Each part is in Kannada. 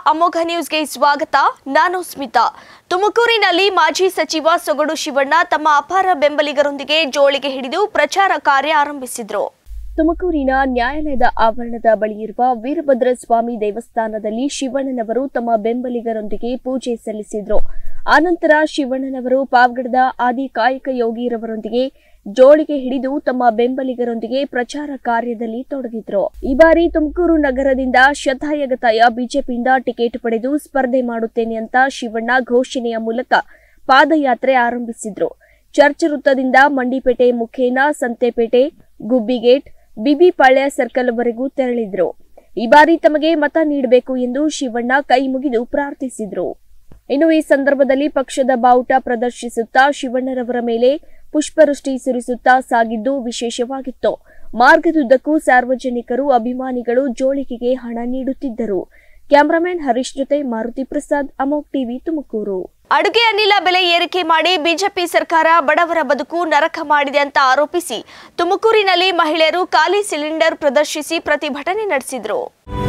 ಅಮೋಘ ನ್ಯೂಸ್ಗೆ ಸ್ವಾಗತ ನಾನು ಸ್ಮಿತಾ ತುಮಕೂರಿನಲ್ಲಿ ಮಾಜಿ ಸಚಿವ ಸೊಗಡು ಶಿವಣ್ಣ ತಮ್ಮ ಅಪಾರ ಬೆಂಬಲಿಗರೊಂದಿಗೆ ಜೋಳಿಗೆ ಹಿಡಿದು ಪ್ರಚಾರ ಕಾರ್ಯ ಆರಂಭಿಸಿದ್ರು ತುಮಕೂರಿನ ನ್ಯಾಯಾಲಯದ ಆವರಣದ ಬಳಿ ಇರುವ ವೀರಭದ್ರ ಸ್ವಾಮಿ ದೇವಸ್ಥಾನದಲ್ಲಿ ಶಿವಣ್ಣನವರು ತಮ್ಮ ಬೆಂಬಲಿಗರೊಂದಿಗೆ ಪೂಜೆ ಸಲ್ಲಿಸಿದ್ರು ಆನಂತರ ಶಿವಣ್ಣನವರು ಪಾವಗಡದ ಆದಿ ಕಾಯಕ ಯೋಗಿರವರೊಂದಿಗೆ ಜೋಳಿಗೆ ಹಿಡಿದು ತಮ್ಮ ಬೆಂಬಲಿಗರೊಂದಿಗೆ ಪ್ರಚಾರ ಕಾರ್ಯದಲ್ಲಿ ತೊಡಗಿದ್ರು ಈ ಬಾರಿ ತುಮಕೂರು ನಗರದಿಂದ ಶತಾಯಗತಾಯ ಬಿಜೆಪಿಯಿಂದ ಟಿಕೆಟ್ ಪಡೆದು ಸ್ಪರ್ಧೆ ಮಾಡುತ್ತೇನೆ ಅಂತ ಶಿವಣ್ಣ ಘೋಷಣೆಯ ಮೂಲಕ ಪಾದಯಾತ್ರೆ ಆರಂಭಿಸಿದ್ರು ಚರ್ಚ್ ವೃತ್ತದಿಂದ ಮಂಡಿಪೇಟೆ ಮುಖೇನ ಸಂತೆಪೇಟೆ ಗುಬ್ಬಿಗೇಟ್ ಬಿಬಿಪಾಳ್ಯ ಸರ್ಕಲ್ ವರೆಗೂ ತೆರಳಿದ್ರು ಈ ಬಾರಿ ತಮಗೆ ಮತ ನೀಡಬೇಕು ಎಂದು ಶಿವಣ್ಣ ಕೈ ಮುಗಿದು ಪ್ರಾರ್ಥಿಸಿದ್ರು ಇನ್ನು ಈ ಸಂದರ್ಭದಲ್ಲಿ ಪಕ್ಷದ ಬಾವುಟ ಪ್ರದರ್ಶಿಸುತ್ತಾ ಶಿವಣ್ಣರವರ ಮೇಲೆ ಪುಷ್ಪವೃಷ್ಟಿ ಸುರಿಸುತ್ತಾ ಸಾಗಿದ್ದು ವಿಶೇಷವಾಗಿತ್ತು ಮಾರ್ಗದುದ್ದಕ್ಕೂ ಸಾರ್ವಜನಿಕರು ಅಭಿಮಾನಿಗಳು ಜೋಳಿಗೆಗೆ ಹಣ ನೀಡುತ್ತಿದ್ದರು ಕ್ಯಾಮರಾಮನ್ ಹರೀಶ್ ಜೊತೆ ಮಾರುತಿ ಪ್ರಸಾದ್ ಅಮೋಕ್ ಟಿವಿ ತುಮಕೂರು ಅಡುಗೆ ಅನಿಲ ಬೆಲೆ ಏರಿಕೆ ಮಾಡಿ ಬಿಜೆಪಿ ಸರ್ಕಾರ ಬಡವರ ಬದುಕು ನರಕ ಮಾಡಿದೆ ಅಂತ ಆರೋಪಿಸಿ ತುಮಕೂರಿನಲ್ಲಿ ಮಹಿಳೆಯರು ಖಾಲಿ ಸಿಲಿಂಡರ್ ಪ್ರದರ್ಶಿಸಿ ಪ್ರತಿಭಟನೆ ನಡೆಸಿದ್ರು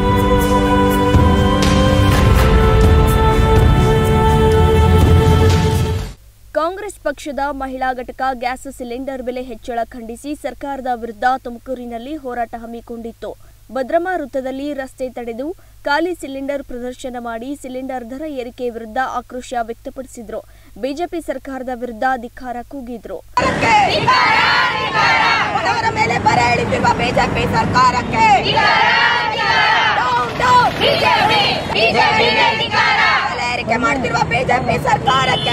ಕಾಂಗ್ರೆಸ್ ಪಕ್ಷದ ಮಹಿಳಾ ಘಟಕ ಗ್ಯಾಸ್ ಸಿಲಿಂಡರ್ ಬೆಲೆ ಹೆಚ್ಚಳ ಖಂಡಿಸಿ ಸರ್ಕಾರದ ವಿರುದ್ಧ ತುಮಕೂರಿನಲ್ಲಿ ಹೋರಾಟ ಹಮ್ಮಿಕೊಂಡಿತ್ತು ಭದ್ರಮಾ ವೃತ್ತದಲ್ಲಿ ರಸ್ತೆ ತಡೆದು ಖಾಲಿ ಸಿಲಿಂಡರ್ ಪ್ರದರ್ಶನ ಮಾಡಿ ಸಿಲಿಂಡರ್ ದರ ಏರಿಕೆ ವಿರುದ್ಧ ಆಕ್ರೋಶ ವ್ಯಕ್ತಪಡಿಸಿದ್ರು ಬಿಜೆಪಿ ಸರ್ಕಾರದ ವಿರುದ್ಧ ಧಿಕ್ಕಾರ ಕೂಗಿದ್ರು ಬಡವರ ಮೇಲೆ ಬರ ಎಳಿತಿರುವ ಬಿಜೆಪಿ ಸರ್ಕಾರಕ್ಕೆ Down, down. ಬೆಲೆ ಏರಿಕೆ ಮಾಡ್ತಿರುವ ಬಿಜೆಪಿ ಸರ್ಕಾರಕ್ಕೆ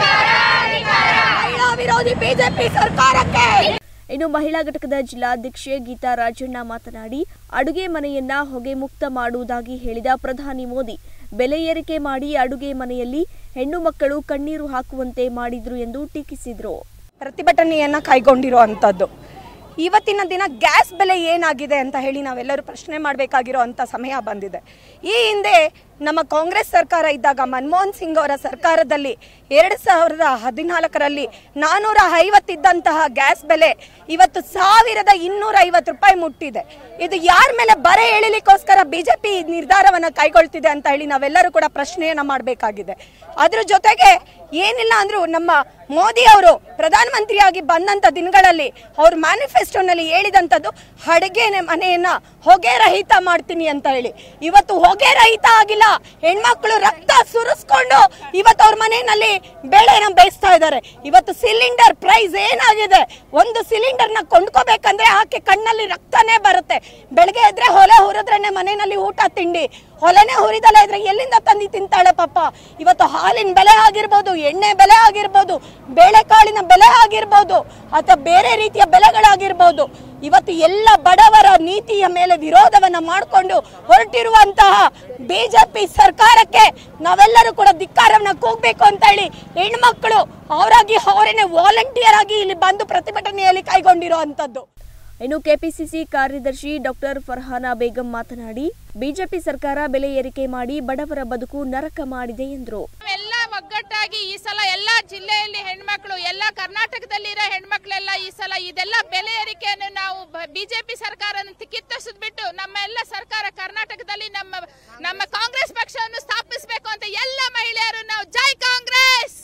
ಮಹಿಳಾ ವಿರೋಧಿ ಬಿಜೆಪಿ ಸರ್ಕಾರಕ್ಕೆ ಇನ್ನು ಮಹಿಳಾ ಘಟಕದ ಜಿಲ್ಲಾಧ್ಯಕ್ಷೆ ಗೀತಾ ರಾಜಣ್ಣ ಮಾತನಾಡಿ ಅಡುಗೆ ಮನೆಯನ್ನ ಹೊಗೆ ಮುಕ್ತ ಮಾಡುವುದಾಗಿ ಹೇಳಿದ ಪ್ರಧಾನಿ ಮೋದಿ ಬೆಲೆ ಏರಿಕೆ ಮಾಡಿ ಅಡುಗೆ ಮನೆಯಲ್ಲಿ ಹೆಣ್ಣು ಮಕ್ಕಳು ಕಣ್ಣೀರು ಹಾಕುವಂತೆ ಮಾಡಿದ್ರು ಎಂದು ಟೀಕಿಸಿದ್ರು ಪ್ರತಿಭಟನೆಯನ್ನ ಕೈಗೊಂಡಿರುವಂಥದ್ದು ಇವತ್ತಿನ ದಿನ ಗ್ಯಾಸ್ ಬೆಲೆ ಏನಾಗಿದೆ ಅಂತ ಹೇಳಿ ನಾವೆಲ್ಲರೂ ಪ್ರಶ್ನೆ ಮಾಡಬೇಕಾಗಿರೋ ಅಂಥ ಸಮಯ ಬಂದಿದೆ ಈ ಹಿಂದೆ ನಮ್ಮ ಕಾಂಗ್ರೆಸ್ ಸರ್ಕಾರ ಇದ್ದಾಗ ಮನಮೋಹನ್ ಸಿಂಗ್ ಅವರ ಸರ್ಕಾರದಲ್ಲಿ ಎರಡು ಸಾವಿರದ ಹದಿನಾಲ್ಕರಲ್ಲಿ ನಾನ್ನೂರ ಐವತ್ತಿದ್ದಂತಹ ಗ್ಯಾಸ್ ಬೆಲೆ ಇವತ್ತು ಸಾವಿರದ ಇನ್ನೂರ ಐವತ್ತು ರೂಪಾಯಿ ಮುಟ್ಟಿದೆ ಇದು ಯಾರ ಮೇಲೆ ಬರೆ ಎಳಿಲಿಕ್ಕೋಸ್ಕರ ಬಿಜೆಪಿ ನಿರ್ಧಾರವನ್ನು ಕೈಗೊಳ್ತಿದೆ ಅಂತ ಹೇಳಿ ನಾವೆಲ್ಲರೂ ಕೂಡ ಪ್ರಶ್ನೆಯನ್ನ ಮಾಡಬೇಕಾಗಿದೆ ಅದ್ರ ಜೊತೆಗೆ ಏನಿಲ್ಲ ಅಂದ್ರೂ ನಮ್ಮ ಮೋದಿ ಅವರು ಪ್ರಧಾನಮಂತ್ರಿಯಾಗಿ ಬಂದಂತ ದಿನಗಳಲ್ಲಿ ಅವ್ರ ಮ್ಯಾನಿಫೆಸ್ಟೋನಲ್ಲಿ ಹೇಳಿದಂಥದ್ದು ಅಡುಗೆ ಮನೆಯನ್ನ ಹೊಗೆ ರಹಿತ ಮಾಡ್ತೀನಿ ಅಂತ ಹೇಳಿ ಇವತ್ತು ಹೊಗೆ ರಹಿತ ಆಗಿಲ್ಲ ಹೆಣ್ಮಕ್ಳು ರಕ್ತ ಸುರಿಸ್ಕೊಂಡು ಇವತ್ತು ಅವ್ರ ಮನೆಯಲ್ಲಿ ಬೇಳೆನ ಬೇಯಿಸ್ತಾ ಇದ್ದಾರೆ ಇವತ್ತು ಸಿಲಿಂಡರ್ ಪ್ರೈಸ್ ಏನಾಗಿದೆ ಒಂದು ಸಿಲಿಂಡರ್ನ ಕೊಂಡ್ಕೋಬೇಕಂದ್ರೆ ಆಕೆ ಕಣ್ಣಲ್ಲಿ ರಕ್ತನೇ ಬರುತ್ತೆ ಬೆಳಗ್ಗೆ ಎದ್ರೆ ಹೊಲೆ ಹುರಿದ್ರೇನೆ ಮನೆಯಲ್ಲಿ ಊಟ ತಿಂಡಿ ಹೊಲನೆ ಹುರಿದಲ್ಲ ಇದ್ರೆ ಎಲ್ಲಿಂದ ತಂದು ತಿಂತಾಳೆ ಪಾಪ ಇವತ್ತು ಹಾಲಿನ ಬೆಲೆ ಆಗಿರ್ಬೋದು ಎಣ್ಣೆ ಬೆಲೆ ಆಗಿರ್ಬೋದು ಬೇಳೆಕಾಳಿನ ಬೆಲೆ ಆಗಿರ್ಬೋದು ಅಥವಾ ಬೇರೆ ರೀತಿಯ ಬೆಲೆಗಳಾಗಿರ್ಬೋದು ಇವತ್ತು ಎಲ್ಲ ಬಡವರ ನೀತಿಯ ಮೇಲೆ ವಿರೋಧವನ್ನ ಮಾಡಿಕೊಂಡು ಹೊರಟಿರುವಂತಹ ಬಿಜೆಪಿ ಸರ್ಕಾರಕ್ಕೆ ನಾವೆಲ್ಲರೂ ಕೂಡ ಧಿಕ್ಕಾರವನ್ನ ಕೂಗ್ಬೇಕು ಅಂತ ಹೇಳಿ ಹೆಣ್ಮಕ್ಳು ಅವರಾಗಿ ಅವರೇನೆ ವಾಲಂಟಿಯರ್ ಆಗಿ ಇಲ್ಲಿ ಬಂದು ಪ್ರತಿಭಟನೆಯಲ್ಲಿ ಕೈಗೊಂಡಿರೋ ಅಂಥದ್ದು ಇನ್ನು ಕೆಪಿಸಿಸಿ ಕಾರ್ಯದರ್ಶಿ ಡಾಕ್ಟರ್ ಫರ್ಹಾನಾ ಬೇಗಂ ಮಾತನಾಡಿ ಬಿಜೆಪಿ ಸರ್ಕಾರ ಬೆಲೆ ಏರಿಕೆ ಮಾಡಿ ಬಡವರ ಬದುಕು ನರಕ ಮಾಡಿದೆ ಎಂದರು ಎಲ್ಲ ಒಗ್ಗಟ್ಟಾಗಿ ಈ ಸಲ ಎಲ್ಲ ಜಿಲ್ಲೆಯಲ್ಲಿ ಹೆಣ್ಮಕ್ಳು ಎಲ್ಲ ಕರ್ನಾಟಕದಲ್ಲಿರೋ ಹೆಣ್ಮಕ್ಳೆಲ್ಲ ಈ ಸಲ ಇದೆಲ್ಲ ಬೆಲೆ ಏರಿಕೆಯನ್ನು ನಾವು ಬಿಜೆಪಿ ಸರ್ಕಾರ ಕಿತ್ತರಿಸಿದ್ಬಿಟ್ಟು ನಮ್ಮ ಎಲ್ಲ ಸರ್ಕಾರ ಕರ್ನಾಟಕದಲ್ಲಿ ನಮ್ಮ ನಮ್ಮ ಕಾಂಗ್ರೆಸ್ ಪಕ್ಷವನ್ನು ಸ್ಥಾಪಿಸಬೇಕು ಅಂತ ಎಲ್ಲ ಮಹಿಳೆಯರು ನಾವು ಜೈ ಕಾಂಗ್ರೆಸ್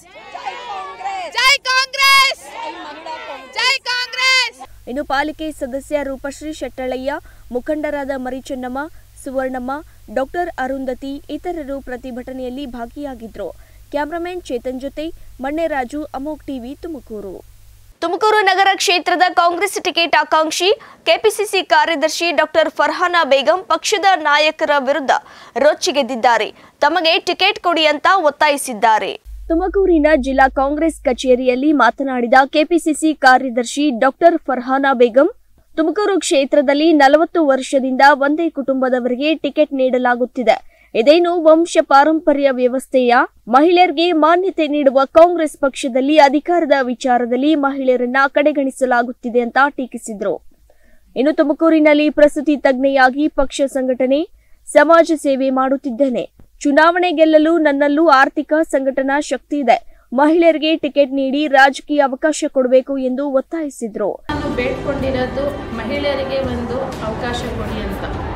ಜೈ ಕಾಂಗ್ರೆಸ್ ಜೈ ಕಾಂಗ್ರೆಸ್ ಇನ್ನು ಪಾಲಿಕೆ ಸದಸ್ಯ ರೂಪಶ್ರೀ ಶೆಟ್ಟಳಯ್ಯ ಮುಖಂಡರಾದ ಮರಿಚೆನ್ನಮ್ಮ ಸುವರ್ಣಮ್ಮ ಡಾಕ್ಟರ್ ಅರುಂಧತಿ ಇತರರು ಪ್ರತಿಭಟನೆಯಲ್ಲಿ ಭಾಗಿಯಾಗಿದ್ರು ಕ್ಯಾಮರಾಮನ್ ಚೇತನ್ ಜೊತೆ ಮಣ್ಣೆರಾಜು ಅಮೋಕ್ ಟಿವಿ ತುಮಕೂರು ತುಮಕೂರು ನಗರ ಕ್ಷೇತ್ರದ ಕಾಂಗ್ರೆಸ್ ಟಿಕೆಟ್ ಆಕಾಂಕ್ಷಿ ಕೆಪಿಸಿಸಿ ಕಾರ್ಯದರ್ಶಿ ಡಾಕ್ಟರ್ ಫರ್ಹಾನಾ ಬೇಗಂ ಪಕ್ಷದ ನಾಯಕರ ವಿರುದ್ಧ ರೊಚ್ಚಿಗೆದ್ದಿದ್ದಾರೆ ತಮಗೆ ಟಿಕೆಟ್ ಕೊಡಿ ಅಂತ ಒತ್ತಾಯಿಸಿದ್ದಾರೆ ತುಮಕೂರಿನ ಜಿಲ್ಲಾ ಕಾಂಗ್ರೆಸ್ ಕಚೇರಿಯಲ್ಲಿ ಮಾತನಾಡಿದ ಕೆಪಿಸಿಸಿ ಕಾರ್ಯದರ್ಶಿ ಡಾಕ್ಟರ್ ಫರ್ಹಾನಾ ಬೇಗಂ ತುಮಕೂರು ಕ್ಷೇತ್ರದಲ್ಲಿ ನಲವತ್ತು ವರ್ಷದಿಂದ ಒಂದೇ ಕುಟುಂಬದವರಿಗೆ ಟಿಕೆಟ್ ನೀಡಲಾಗುತ್ತಿದೆ ಇದೇನು ವಂಶ ಪಾರಂಪರ್ಯ ವ್ಯವಸ್ಥೆಯ ಮಹಿಳೆಯರಿಗೆ ಮಾನ್ಯತೆ ನೀಡುವ ಕಾಂಗ್ರೆಸ್ ಪಕ್ಷದಲ್ಲಿ ಅಧಿಕಾರದ ವಿಚಾರದಲ್ಲಿ ಮಹಿಳೆಯರನ್ನ ಕಡೆಗಣಿಸಲಾಗುತ್ತಿದೆ ಅಂತ ಟೀಕಿಸಿದ್ರು ಇನ್ನು ತುಮಕೂರಿನಲ್ಲಿ ಪ್ರಸ್ತುತಿ ತಜ್ಞೆಯಾಗಿ ಪಕ್ಷ ಸಂಘಟನೆ ಸಮಾಜ ಸೇವೆ ಮಾಡುತ್ತಿದ್ದೇನೆ ಚುನಾವಣೆ ಗೆಲ್ಲಲು ನನ್ನಲ್ಲೂ ಆರ್ಥಿಕ ಸಂಘಟನಾ ಶಕ್ತಿ ಇದೆ ಮಹಿಳೆಯರಿಗೆ ಟಿಕೆಟ್ ನೀಡಿ ರಾಜಕೀಯ ಅವಕಾಶ ಕೊಡಬೇಕು ಎಂದು ಒತ್ತಾಯಿಸಿದ್ರು ನಾನು ಬೇಡ್ಕೊಂಡಿರೋದು ಮಹಿಳೆಯರಿಗೆ ಒಂದು ಅವಕಾಶ ಕೊಡಿ ಅಂತ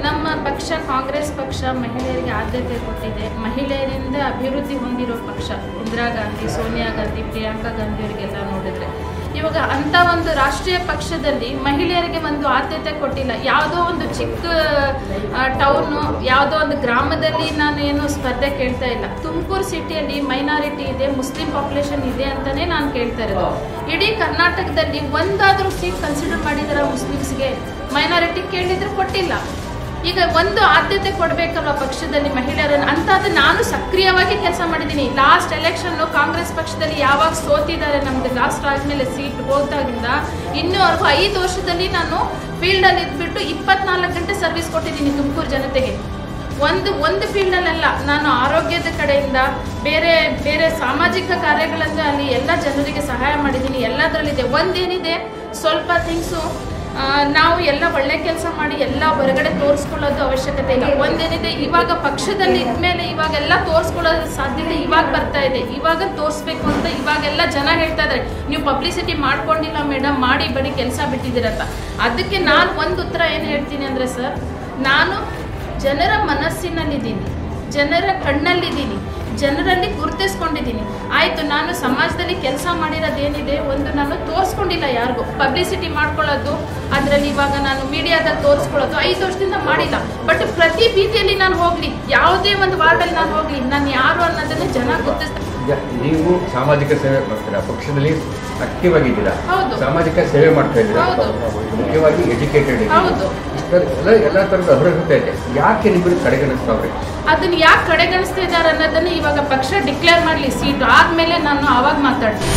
ನಮ್ಮ ಪಕ್ಷ ಕಾಂಗ್ರೆಸ್ ಪಕ್ಷ ಮಹಿಳೆಯರಿಗೆ ಆದ್ಯತೆ ಕೊಟ್ಟಿದೆ ಮಹಿಳೆಯರಿಂದ ಅಭಿವೃದ್ಧಿ ಹೊಂದಿರೋ ಪಕ್ಷ ಇಂದಿರಾ ಗಾಂಧಿ ಸೋನಿಯಾ ಗಾಂಧಿ ಪ್ರಿಯಾಂಕಾ ಗಾಂಧಿ ಅವರಿಗೆಲ್ಲ ನೋಡಿದ್ರೆ ಇವಾಗ ಅಂಥ ಒಂದು ರಾಷ್ಟ್ರೀಯ ಪಕ್ಷದಲ್ಲಿ ಮಹಿಳೆಯರಿಗೆ ಒಂದು ಆದ್ಯತೆ ಕೊಟ್ಟಿಲ್ಲ ಯಾವುದೋ ಒಂದು ಚಿಕ್ಕ ಟೌನು ಯಾವುದೋ ಒಂದು ಗ್ರಾಮದಲ್ಲಿ ನಾನು ಏನು ಸ್ಪರ್ಧೆ ಕೇಳ್ತಾ ಇಲ್ಲ ತುಮಕೂರು ಸಿಟಿಯಲ್ಲಿ ಮೈನಾರಿಟಿ ಇದೆ ಮುಸ್ಲಿಂ ಪಾಪ್ಯುಲೇಷನ್ ಇದೆ ಅಂತಲೇ ನಾನು ಕೇಳ್ತಾ ಇರೋದು ಇಡೀ ಕರ್ನಾಟಕದಲ್ಲಿ ಒಂದಾದರೂ ಸೀಟ್ ಕನ್ಸಿಡರ್ ಮಾಡಿದಾರ ಮುಸ್ಲಿಮ್ಸ್ಗೆ ಮೈನಾರಿಟಿ ಕೇಳಿದ್ರೆ ಕೊಟ್ಟಿಲ್ಲ ಈಗ ಒಂದು ಆದ್ಯತೆ ಕೊಡಬೇಕಲ್ವ ಪಕ್ಷದಲ್ಲಿ ಮಹಿಳೆಯರನ್ನು ಅಂತಾದ್ರೆ ನಾನು ಸಕ್ರಿಯವಾಗಿ ಕೆಲಸ ಮಾಡಿದ್ದೀನಿ ಲಾಸ್ಟ್ ಎಲೆಕ್ಷನ್ ಕಾಂಗ್ರೆಸ್ ಪಕ್ಷದಲ್ಲಿ ಯಾವಾಗ ಸೋತಿದ್ದಾರೆ ನಮ್ದು ಲಾಸ್ಟ್ ಆದ್ಮೇಲೆ ಸೀಟ್ ಹೋದಾಗಿಂದ ಇನ್ನೂವರೆಗೂ ಐದು ವರ್ಷದಲ್ಲಿ ನಾನು ಫೀಲ್ಡಲ್ಲಿ ಇದ್ಬಿಟ್ಟು ಇಪ್ಪತ್ನಾಲ್ಕು ಗಂಟೆ ಸರ್ವಿಸ್ ಕೊಟ್ಟಿದ್ದೀನಿ ತುಮಕೂರು ಜನತೆಗೆ ಒಂದು ಒಂದು ಫೀಲ್ಡಲ್ಲೆಲ್ಲ ನಾನು ಆರೋಗ್ಯದ ಕಡೆಯಿಂದ ಬೇರೆ ಬೇರೆ ಸಾಮಾಜಿಕ ಕಾರ್ಯಗಳಿಂದ ಅಲ್ಲಿ ಎಲ್ಲ ಜನರಿಗೆ ಸಹಾಯ ಮಾಡಿದ್ದೀನಿ ಎಲ್ಲದರಲ್ಲಿದೆ ಒಂದೇನಿದೆ ಸ್ವಲ್ಪ ಥಿಂಗ್ಸು ನಾವು ಎಲ್ಲ ಒಳ್ಳೆ ಕೆಲಸ ಮಾಡಿ ಎಲ್ಲ ಹೊರಗಡೆ ತೋರಿಸ್ಕೊಳ್ಳೋದು ಅವಶ್ಯಕತೆ ಇಲ್ಲ ಒಂದೇನಿದೆ ಇವಾಗ ಪಕ್ಷದಲ್ಲಿ ಇದ್ಮೇಲೆ ಇವಾಗೆಲ್ಲ ತೋರಿಸ್ಕೊಳ್ಳೋ ಸಾಧ್ಯತೆ ಇವಾಗ ಬರ್ತಾ ಇದೆ ಇವಾಗ ತೋರಿಸ್ಬೇಕು ಅಂತ ಇವಾಗೆಲ್ಲ ಜನ ಹೇಳ್ತಾ ಇದ್ದಾರೆ ನೀವು ಪಬ್ಲಿಸಿಟಿ ಮಾಡ್ಕೊಂಡಿಲ್ಲ ಮೇಡಮ್ ಮಾಡಿ ಬರೀ ಕೆಲಸ ಬಿಟ್ಟಿದ್ದೀರಂತ ಅದಕ್ಕೆ ನಾನು ಒಂದು ಉತ್ತರ ಏನು ಹೇಳ್ತೀನಿ ಅಂದರೆ ಸರ್ ನಾನು ಜನರ ಮನಸ್ಸಿನಲ್ಲಿದ್ದೀನಿ ಜನರ ಕಣ್ಣಲ್ಲಿದ್ದೀನಿ ಜನರಲ್ಲಿ ಗುರುತಿಸ್ಕೊಂಡಿದ್ದೀನಿ ಆಯಿತು ನಾನು ಸಮಾಜದಲ್ಲಿ ಕೆಲಸ ಮಾಡಿರೋದೇನಿದೆ ಒಂದು ನಾನು ತೋರಿಸ್ಕೊಂಡಿಲ್ಲ ಯಾರಿಗೂ ಪಬ್ಲಿಸಿಟಿ ಮಾಡ್ಕೊಳ್ಳೋದು ಅದರಲ್ಲಿ ಇವಾಗ ನಾನು ಮೀಡಿಯಾದಲ್ಲಿ ತೋರಿಸ್ಕೊಳ್ಳೋದು ಐದು ವರ್ಷದಿಂದ ಮಾಡಿಲ್ಲ ಬಟ್ ಪ್ರತಿ ಬೀದಿಯಲ್ಲಿ ನಾನು ಹೋಗಲಿ ಯಾವುದೇ ಒಂದು ವಾರ್ಡಲ್ಲಿ ನಾನು ಹೋಗಲಿ ನಾನು ಯಾರು ಅನ್ನೋದನ್ನು ಜನ ಗುರುತಿಸ್ತಾರೆ ಈಗ ನೀವು ಸಾಮಾಜಿಕ ಸೇವೆ ಮಾಡ್ತೀರಾ ಪಕ್ಷದಲ್ಲಿ ಆಕ್ಟಿವ್ ಆಗಿದ್ದೀರಾ ಹೌದು. ಸಾಮಾಜಿಕ ಸೇವೆ ಮಾಡ್ತಾ ಇದ್ದೀರಾ ಹೌದು. ಮುಖ್ಯವಾಗಿ ಎಜುಕೇಟೆಡ್ ಹೌದು. ಎಲ್ಲ ಎಲ್ಲ ಥರದ ಅರ್ಹತೆ ಇದೆ ಯಾಕೆ ನಿಮ್ಮನ್ನು ಕಡೆಗಣಿಸ್ತಾವ್ರೆ ಅದನ್ನ ಯಾಕೆ ಕಡೆಗಣಿಸ್ತಾ ಇದ್ದಾರೆ ಅನ್ನೋದನ್ನ ಇವಾಗ ಪಕ್ಷ ಡಿಕ್ಲೇರ್ ಮಾಡಲಿ ಸೀಟ್ ಆದ್ಮೇಲೆ ನಾನು ಆವಾಗ ಮಾತಾಡ್ತೀನಿ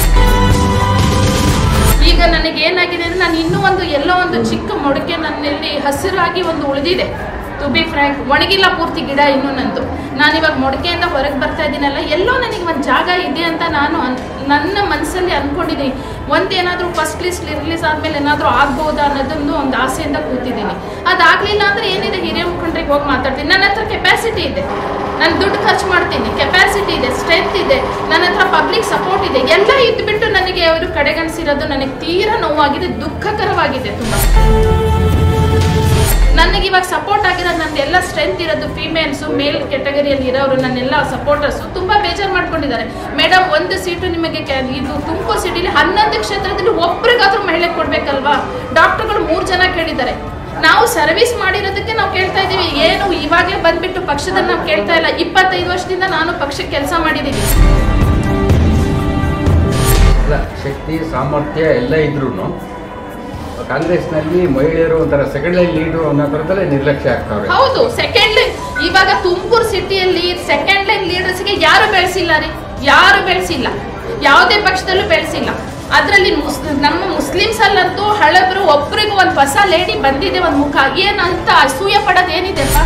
ಈಗ ನನಗೆ ಏನಾಗಿದೆ ಅಂದ್ರೆ ನಾನು ಇನ್ನೂ ಒಂದು ಎಲ್ಲೋ ಒಂದು ಚಿಕ್ಕ ಮೊಡಕೆ ನನ್ನಲ್ಲಿ ಹಸಿರಾಗಿ ಒಂದು ಉಳಿದಿದೆ ಟು ಬಿ ಫ್ರ್ಯಾಂಕ್ ಒಣಗಿಲ್ಲ ಪೂರ್ತಿ ಗಿಡ ಇನ್ನೂ ನಂದು ನಾನು ಇವಾಗ ಮೊಡಕೆಯಿಂದ ಹೊರಗೆ ಬರ್ತಾ ಇದ್ದೀನಲ್ಲ ಎಲ್ಲೋ ನನಗೆ ಒಂದು ಜಾಗ ಇದೆ ಅಂತ ನಾನು ಅನ್ ನನ್ನ ಮನಸ್ಸಲ್ಲಿ ಅಂದ್ಕೊಂಡಿದ್ದೀನಿ ಒಂದೇನಾದರೂ ಫಸ್ಟ್ ಲಿಸ್ಟ್ ರಿಲೀಸ್ ಆದಮೇಲೆ ಏನಾದರೂ ಆಗ್ಬೋದಾ ಅನ್ನೋದೊಂದು ಒಂದು ಆಸೆಯಿಂದ ಕೂತಿದ್ದೀನಿ ಅದಾಗಲಿಲ್ಲ ಅಂದರೆ ಏನಿದೆ ಹಿರಿಯ ಮುಖಂಡರಿಗೆ ಹೋಗಿ ಮಾತಾಡ್ತೀನಿ ನನ್ನ ಹತ್ರ ಕೆಪಾಸಿಟಿ ಇದೆ ನಾನು ದುಡ್ಡು ಖರ್ಚು ಮಾಡ್ತೀನಿ ಕೆಪಾಸಿಟಿ ಇದೆ ಸ್ಟ್ರೆಂತ್ ಇದೆ ನನ್ನ ಹತ್ರ ಪಬ್ಲಿಕ್ ಸಪೋರ್ಟ್ ಇದೆ ಎಲ್ಲ ಇದ್ಬಿಟ್ಟು ನನಗೆ ಅವರು ಕಡೆಗಣಿಸಿರೋದು ನನಗೆ ತೀರಾ ನೋವಾಗಿದೆ ದುಃಖಕರವಾಗಿದೆ ತುಂಬ ನನಗೆ ಇವಾಗ ಸಪೋರ್ಟ್ ಆಗಿರೋದು ನಂದು ಎಲ್ಲ ಸ್ಟ್ರೆಂತ್ ಇರೋದು ಫಿಮೇಲ್ಸು ಮೇಲ್ ಕೆಟಗರಿಯಲ್ಲಿ ಇರೋರು ನನ್ನೆಲ್ಲ ಸಪೋರ್ಟರ್ಸು ತುಂಬ ಬೇಜಾರು ಮಾಡ್ಕೊಂಡಿದ್ದಾರೆ ಮೇಡಮ್ ಒಂದು ಸೀಟು ನಿಮಗೆ ಕೆ- ಇದು ತುಮಕೂರು ಸಿಟಿಲಿ ಹನ್ನೊಂದು ಕ್ಷೇತ್ರದಲ್ಲಿ ಒಬ್ರಿಗಾದ್ರೂ ಮಹಿಳೆ ಕೊಡ್ಬೇಕಲ್ವಾ ಡಾಕ್ಟರ್ಗಳು ಮೂರು ಜನ ಕೇಳಿದ್ದಾರೆ ನಾವು ಸರ್ವಿಸ್ ಮಾಡಿರೋದಕ್ಕೆ ನಾವು ಕೇಳ್ತಾ ಇದ್ದೀವಿ ಏನು ಇವಾಗಲೇ ಬಂದ್ಬಿಟ್ಟು ಪಕ್ಷದಲ್ಲಿ ನಾವು ಕೇಳ್ತಾ ಇಲ್ಲ ಇಪ್ಪತ್ತೈದು ವರ್ಷದಿಂದ ನಾನು ಪಕ್ಷಕ್ಕೆ ಕೆಲಸ ಮಾಡಿದ್ದೀನಿ ಅಲ್ಲ ಶಕ್ತಿ ಸಾಮರ್ಥ್ಯ ಎಲ್ಲ ಇದ್ರೂ ಕಾಂಗ್ರೆಸ್ನಲ್ಲಿ ಮಹಿಳೆಯರು ಒಂಥರ ಸೆಕೆಂಡ್ ಲೈನ್ ಲೀಡರ್ ಅನ್ನೋ ಥರದಲ್ಲೇ ನಿರ್ಲಕ್ಷ್ಯ ಆಗ್ತಾವ್ರೆ ಹೌದು ಸೆಕೆಂಡ್ ಲೈನ್ ಇವಾಗ ತುಮಕೂರು ಸಿಟಿಯಲ್ಲಿ ಸೆಕೆಂಡ್ ಲೈನ್ ಲೀಡರ್ಸ್ಗೆ ಯಾರು ಬೆಳೆಸಿಲ್ಲ ರೀ ಯಾರು ಬೆಳೆಸಿಲ್ಲ ಯಾವುದೇ ಪಕ್ಷದಲ್ಲೂ ಬೆಳೆಸಿಲ್ಲ ಅದರಲ್ಲಿ ಮುಸ್ ನಮ್ಮ ಮುಸ್ಲಿಮ್ಸ್ ಅಲ್ಲಂತೂ ಹಳಬರು ಒಬ್ರಿಗೂ ಒಂದು ಹೊಸ ಲೇಡಿ ಬಂದಿದೆ ಒಂದು ಮುಖ ಏನಂತ ಅಸೂಯೆ ಪಡೋದು ಏನಿದೆಪ್ಪ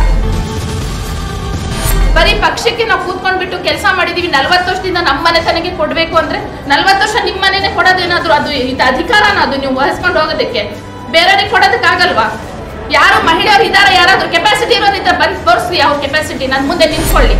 ಬರೀ ಪಕ್ಷಕ್ಕೆ ನಾವು ಕೂತ್ಕೊಂಡ್ಬಿಟ್ಟು ಕೆಲಸ ಮಾಡಿದೀವಿ ನಲ್ವತ್ತು ವರ್ಷದಿಂದ ನಮ್ಮ ಮನೆತನಕ್ಕೆ ಕೊಡಬೇಕು ಅಂದ್ರೆ ನಲ್ವತ್ತು ವರ್ಷ ನಿಮ್ಮ ಮನೆನೇ ಕೊಡೋದೇನಾದ್ರು ಅದು ಇದು ಅಧಿಕಾರನ ಅದು ನೀವು ವಹಿಸ್ಕೊಂಡು ಹೋಗೋದಕ್ಕೆ ಬೇರೆಯವ್ರಿಗೆ ಕೊಡೋದಕ್ಕಾಗಲ್ವಾ ಯಾರು ಮಹಿಳೆಯರು ಇದಾರ ಯಾರಾದ್ರೂ ಕೆಪಾಸಿಟಿ ಇರೋರಿದ್ರೆ ಬಂದು ತೋರಿಸ್ಲಿ ಅವ್ರ ಕೆಪಾಸಿಟಿ ನನ್ನ ಮುಂದೆ ನಿಂತ್ಕೊಳ್ಳಿ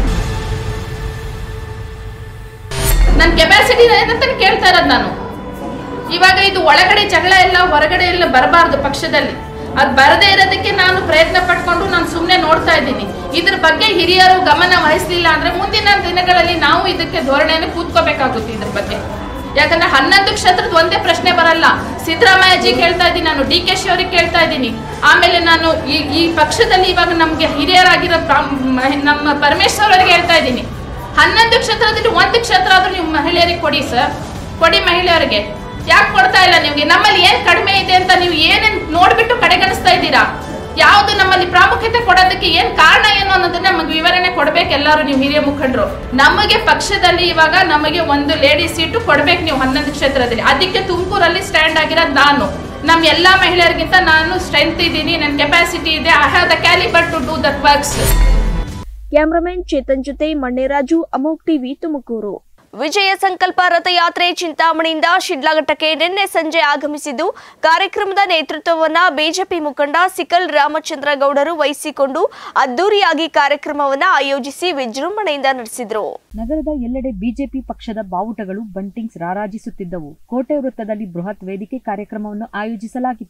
ನನ್ನ ಕೆಪಾಸಿಟಿ ಏನಂತ ಕೇಳ್ತಾ ಇರೋದು ನಾನು ಇವಾಗ ಇದು ಒಳಗಡೆ ಜಗಳ ಎಲ್ಲ ಹೊರಗಡೆ ಎಲ್ಲ ಬರಬಾರ್ದು ಪಕ್ಷದಲ್ಲಿ ಅದು ಬರದೇ ಇರೋದಕ್ಕೆ ನಾನು ಪ್ರಯತ್ನ ಪಟ್ಕೊಂಡು ನಾನು ಸುಮ್ಮನೆ ನೋಡ್ತಾ ಇದ್ದೀನಿ ಇದ್ರ ಬಗ್ಗೆ ಹಿರಿಯರು ಗಮನ ವಹಿಸ್ಲಿಲ್ಲ ಅಂದ್ರೆ ಮುಂದಿನ ದಿನಗಳಲ್ಲಿ ನಾವು ಇದಕ್ಕೆ ಧೋರಣೆಯನ್ನು ಕೂತ್ಕೋಬೇಕಾಗುತ್ತೆ ಇದ್ರ ಬಗ್ಗೆ ಯಾಕಂದ್ರೆ ಹನ್ನೊಂದು ಕ್ಷೇತ್ರದ ಒಂದೇ ಪ್ರಶ್ನೆ ಬರಲ್ಲ ಸಿದ್ದರಾಮಯ್ಯ ಜಿ ಕೇಳ್ತಾ ಇದ್ದೀನಿ ನಾನು ಡಿ ಕೆ ಶಿ ಅವ್ರಿಗೆ ಕೇಳ್ತಾ ಇದ್ದೀನಿ ಆಮೇಲೆ ನಾನು ಈ ಈ ಪಕ್ಷದಲ್ಲಿ ಇವಾಗ ನಮಗೆ ಹಿರಿಯರಾಗಿರೋ ಪ್ರಾಮ್- ಮ- ನಮ್ಮ ಪರಮೇಶ್ವರ್ ಅವರಿಗೆ ಹೇಳ್ತಾ ಇದ್ದೀನಿ ಹನ್ನೊಂದು ಕ್ಷೇತ್ರದಲ್ಲಿ ಒಂದು ಕ್ಷೇತ್ರ ಆದ್ರೂ ನೀವು ಮಹಿಳೆಯರಿಗೆ ಕೊಡಿ ಸರ್ ಕೊಡಿ ಮಹಿಳೆಯರಿಗೆ ಯಾಕೆ ಕೊಡ್ತಾ ಇಲ್ಲ ನಿಮ್ಗೆ ನಮ್ಮಲ್ಲಿ ಏನ್ ಕಡಿಮೆ ಇದೆ ಅಂತ ನೀವು ಏನೇನ್ ನೋಡ್ಬಿಟ್ಟು ಕಡೆಗಣಿಸ್ತಾ ಇದ್ದೀರಾ ಯಾವ್ದು ನಮ್ಮಲ್ಲಿ ಪ್ರಾಮುಖ್ಯತೆ ಕೊಡೋದಕ್ಕೆ ಏನ್ ಕಾರಣ ಏನು ಅನ್ನೋದನ್ನ ನಮಗೆ ವಿವರಣೆ ಕೊಡ್ಬೇಕು ಎಲ್ಲರೂ ನೀವು ಹಿರಿಯ ಮುಖಂಡರು ನಮಗೆ ಪಕ್ಷದಲ್ಲಿ ಇವಾಗ ನಮಗೆ ಒಂದು ಲೇಡಿ ಸೀಟು ಕೊಡ್ಬೇಕು ನೀವು ಹನ್ನೊಂದು ಕ್ಷೇತ್ರದಲ್ಲಿ ಅದಕ್ಕೆ ತುಮಕೂರಲ್ಲಿ ಸ್ಟ್ಯಾಂಡ್ ಆಗಿರೋದು ನಾನು ನಮ್ಮ ಎಲ್ಲಾ ಮಹಿಳೆಯರಿಗಿಂತ ನಾನು ಸ್ಟ್ರೆಂತ್ ಇದ್ದೀನಿ ನನ್ನ ಕೆಪಾಸಿಟಿ ಇದೆ I have the calibre to do that works cameraman Chetan ಜೊತೆ ಮಣ್ಣೇರಾಜು ಅಮೋಕ್ ಟಿವಿ ತುಮಕೂರು ವಿಜಯ ಸಂಕಲ್ಪ ರಥಯಾತ್ರೆ ಚಿಂತಾಮಣಿಯಿಂದ ಶಿಡ್ಲಘಟ್ಟಕ್ಕೆ ನಿನ್ನೆ ಸಂಜೆ ಆಗಮಿಸಿದ್ದು ಕಾರ್ಯಕ್ರಮದ ನೇತೃತ್ವವನ್ನ ಬಿಜೆಪಿ ಮುಖಂಡ ಸಿಕಲ್ ರಾಮಚಂದ್ರ ಗೌಡರು ವಹಿಸಿಕೊಂಡು ಅದ್ದೂರಿಯಾಗಿ ಕಾರ್ಯಕ್ರಮವನ್ನ ಆಯೋಜಿಸಿ ವಿಜೃಂಭಣೆಯಿಂದ ನಡೆಸಿದರು ನಗರದ ಎಲ್ಲೆಡೆ ಬಿಜೆಪಿ ಪಕ್ಷದ ಬಾವುಟಗಳು ಬಂಟಿಂಗ್ಸ್ ರಾರಾಜಿಸುತ್ತಿದ್ದವು ಕೋಟೆ ವೃತ್ತದಲ್ಲಿ ಬೃಹತ್ ವೇದಿಕೆ ಕಾರ್ಯಕ್ರಮವನ್ನು ಆಯೋಜಿಸಲಾಗಿತ್ತು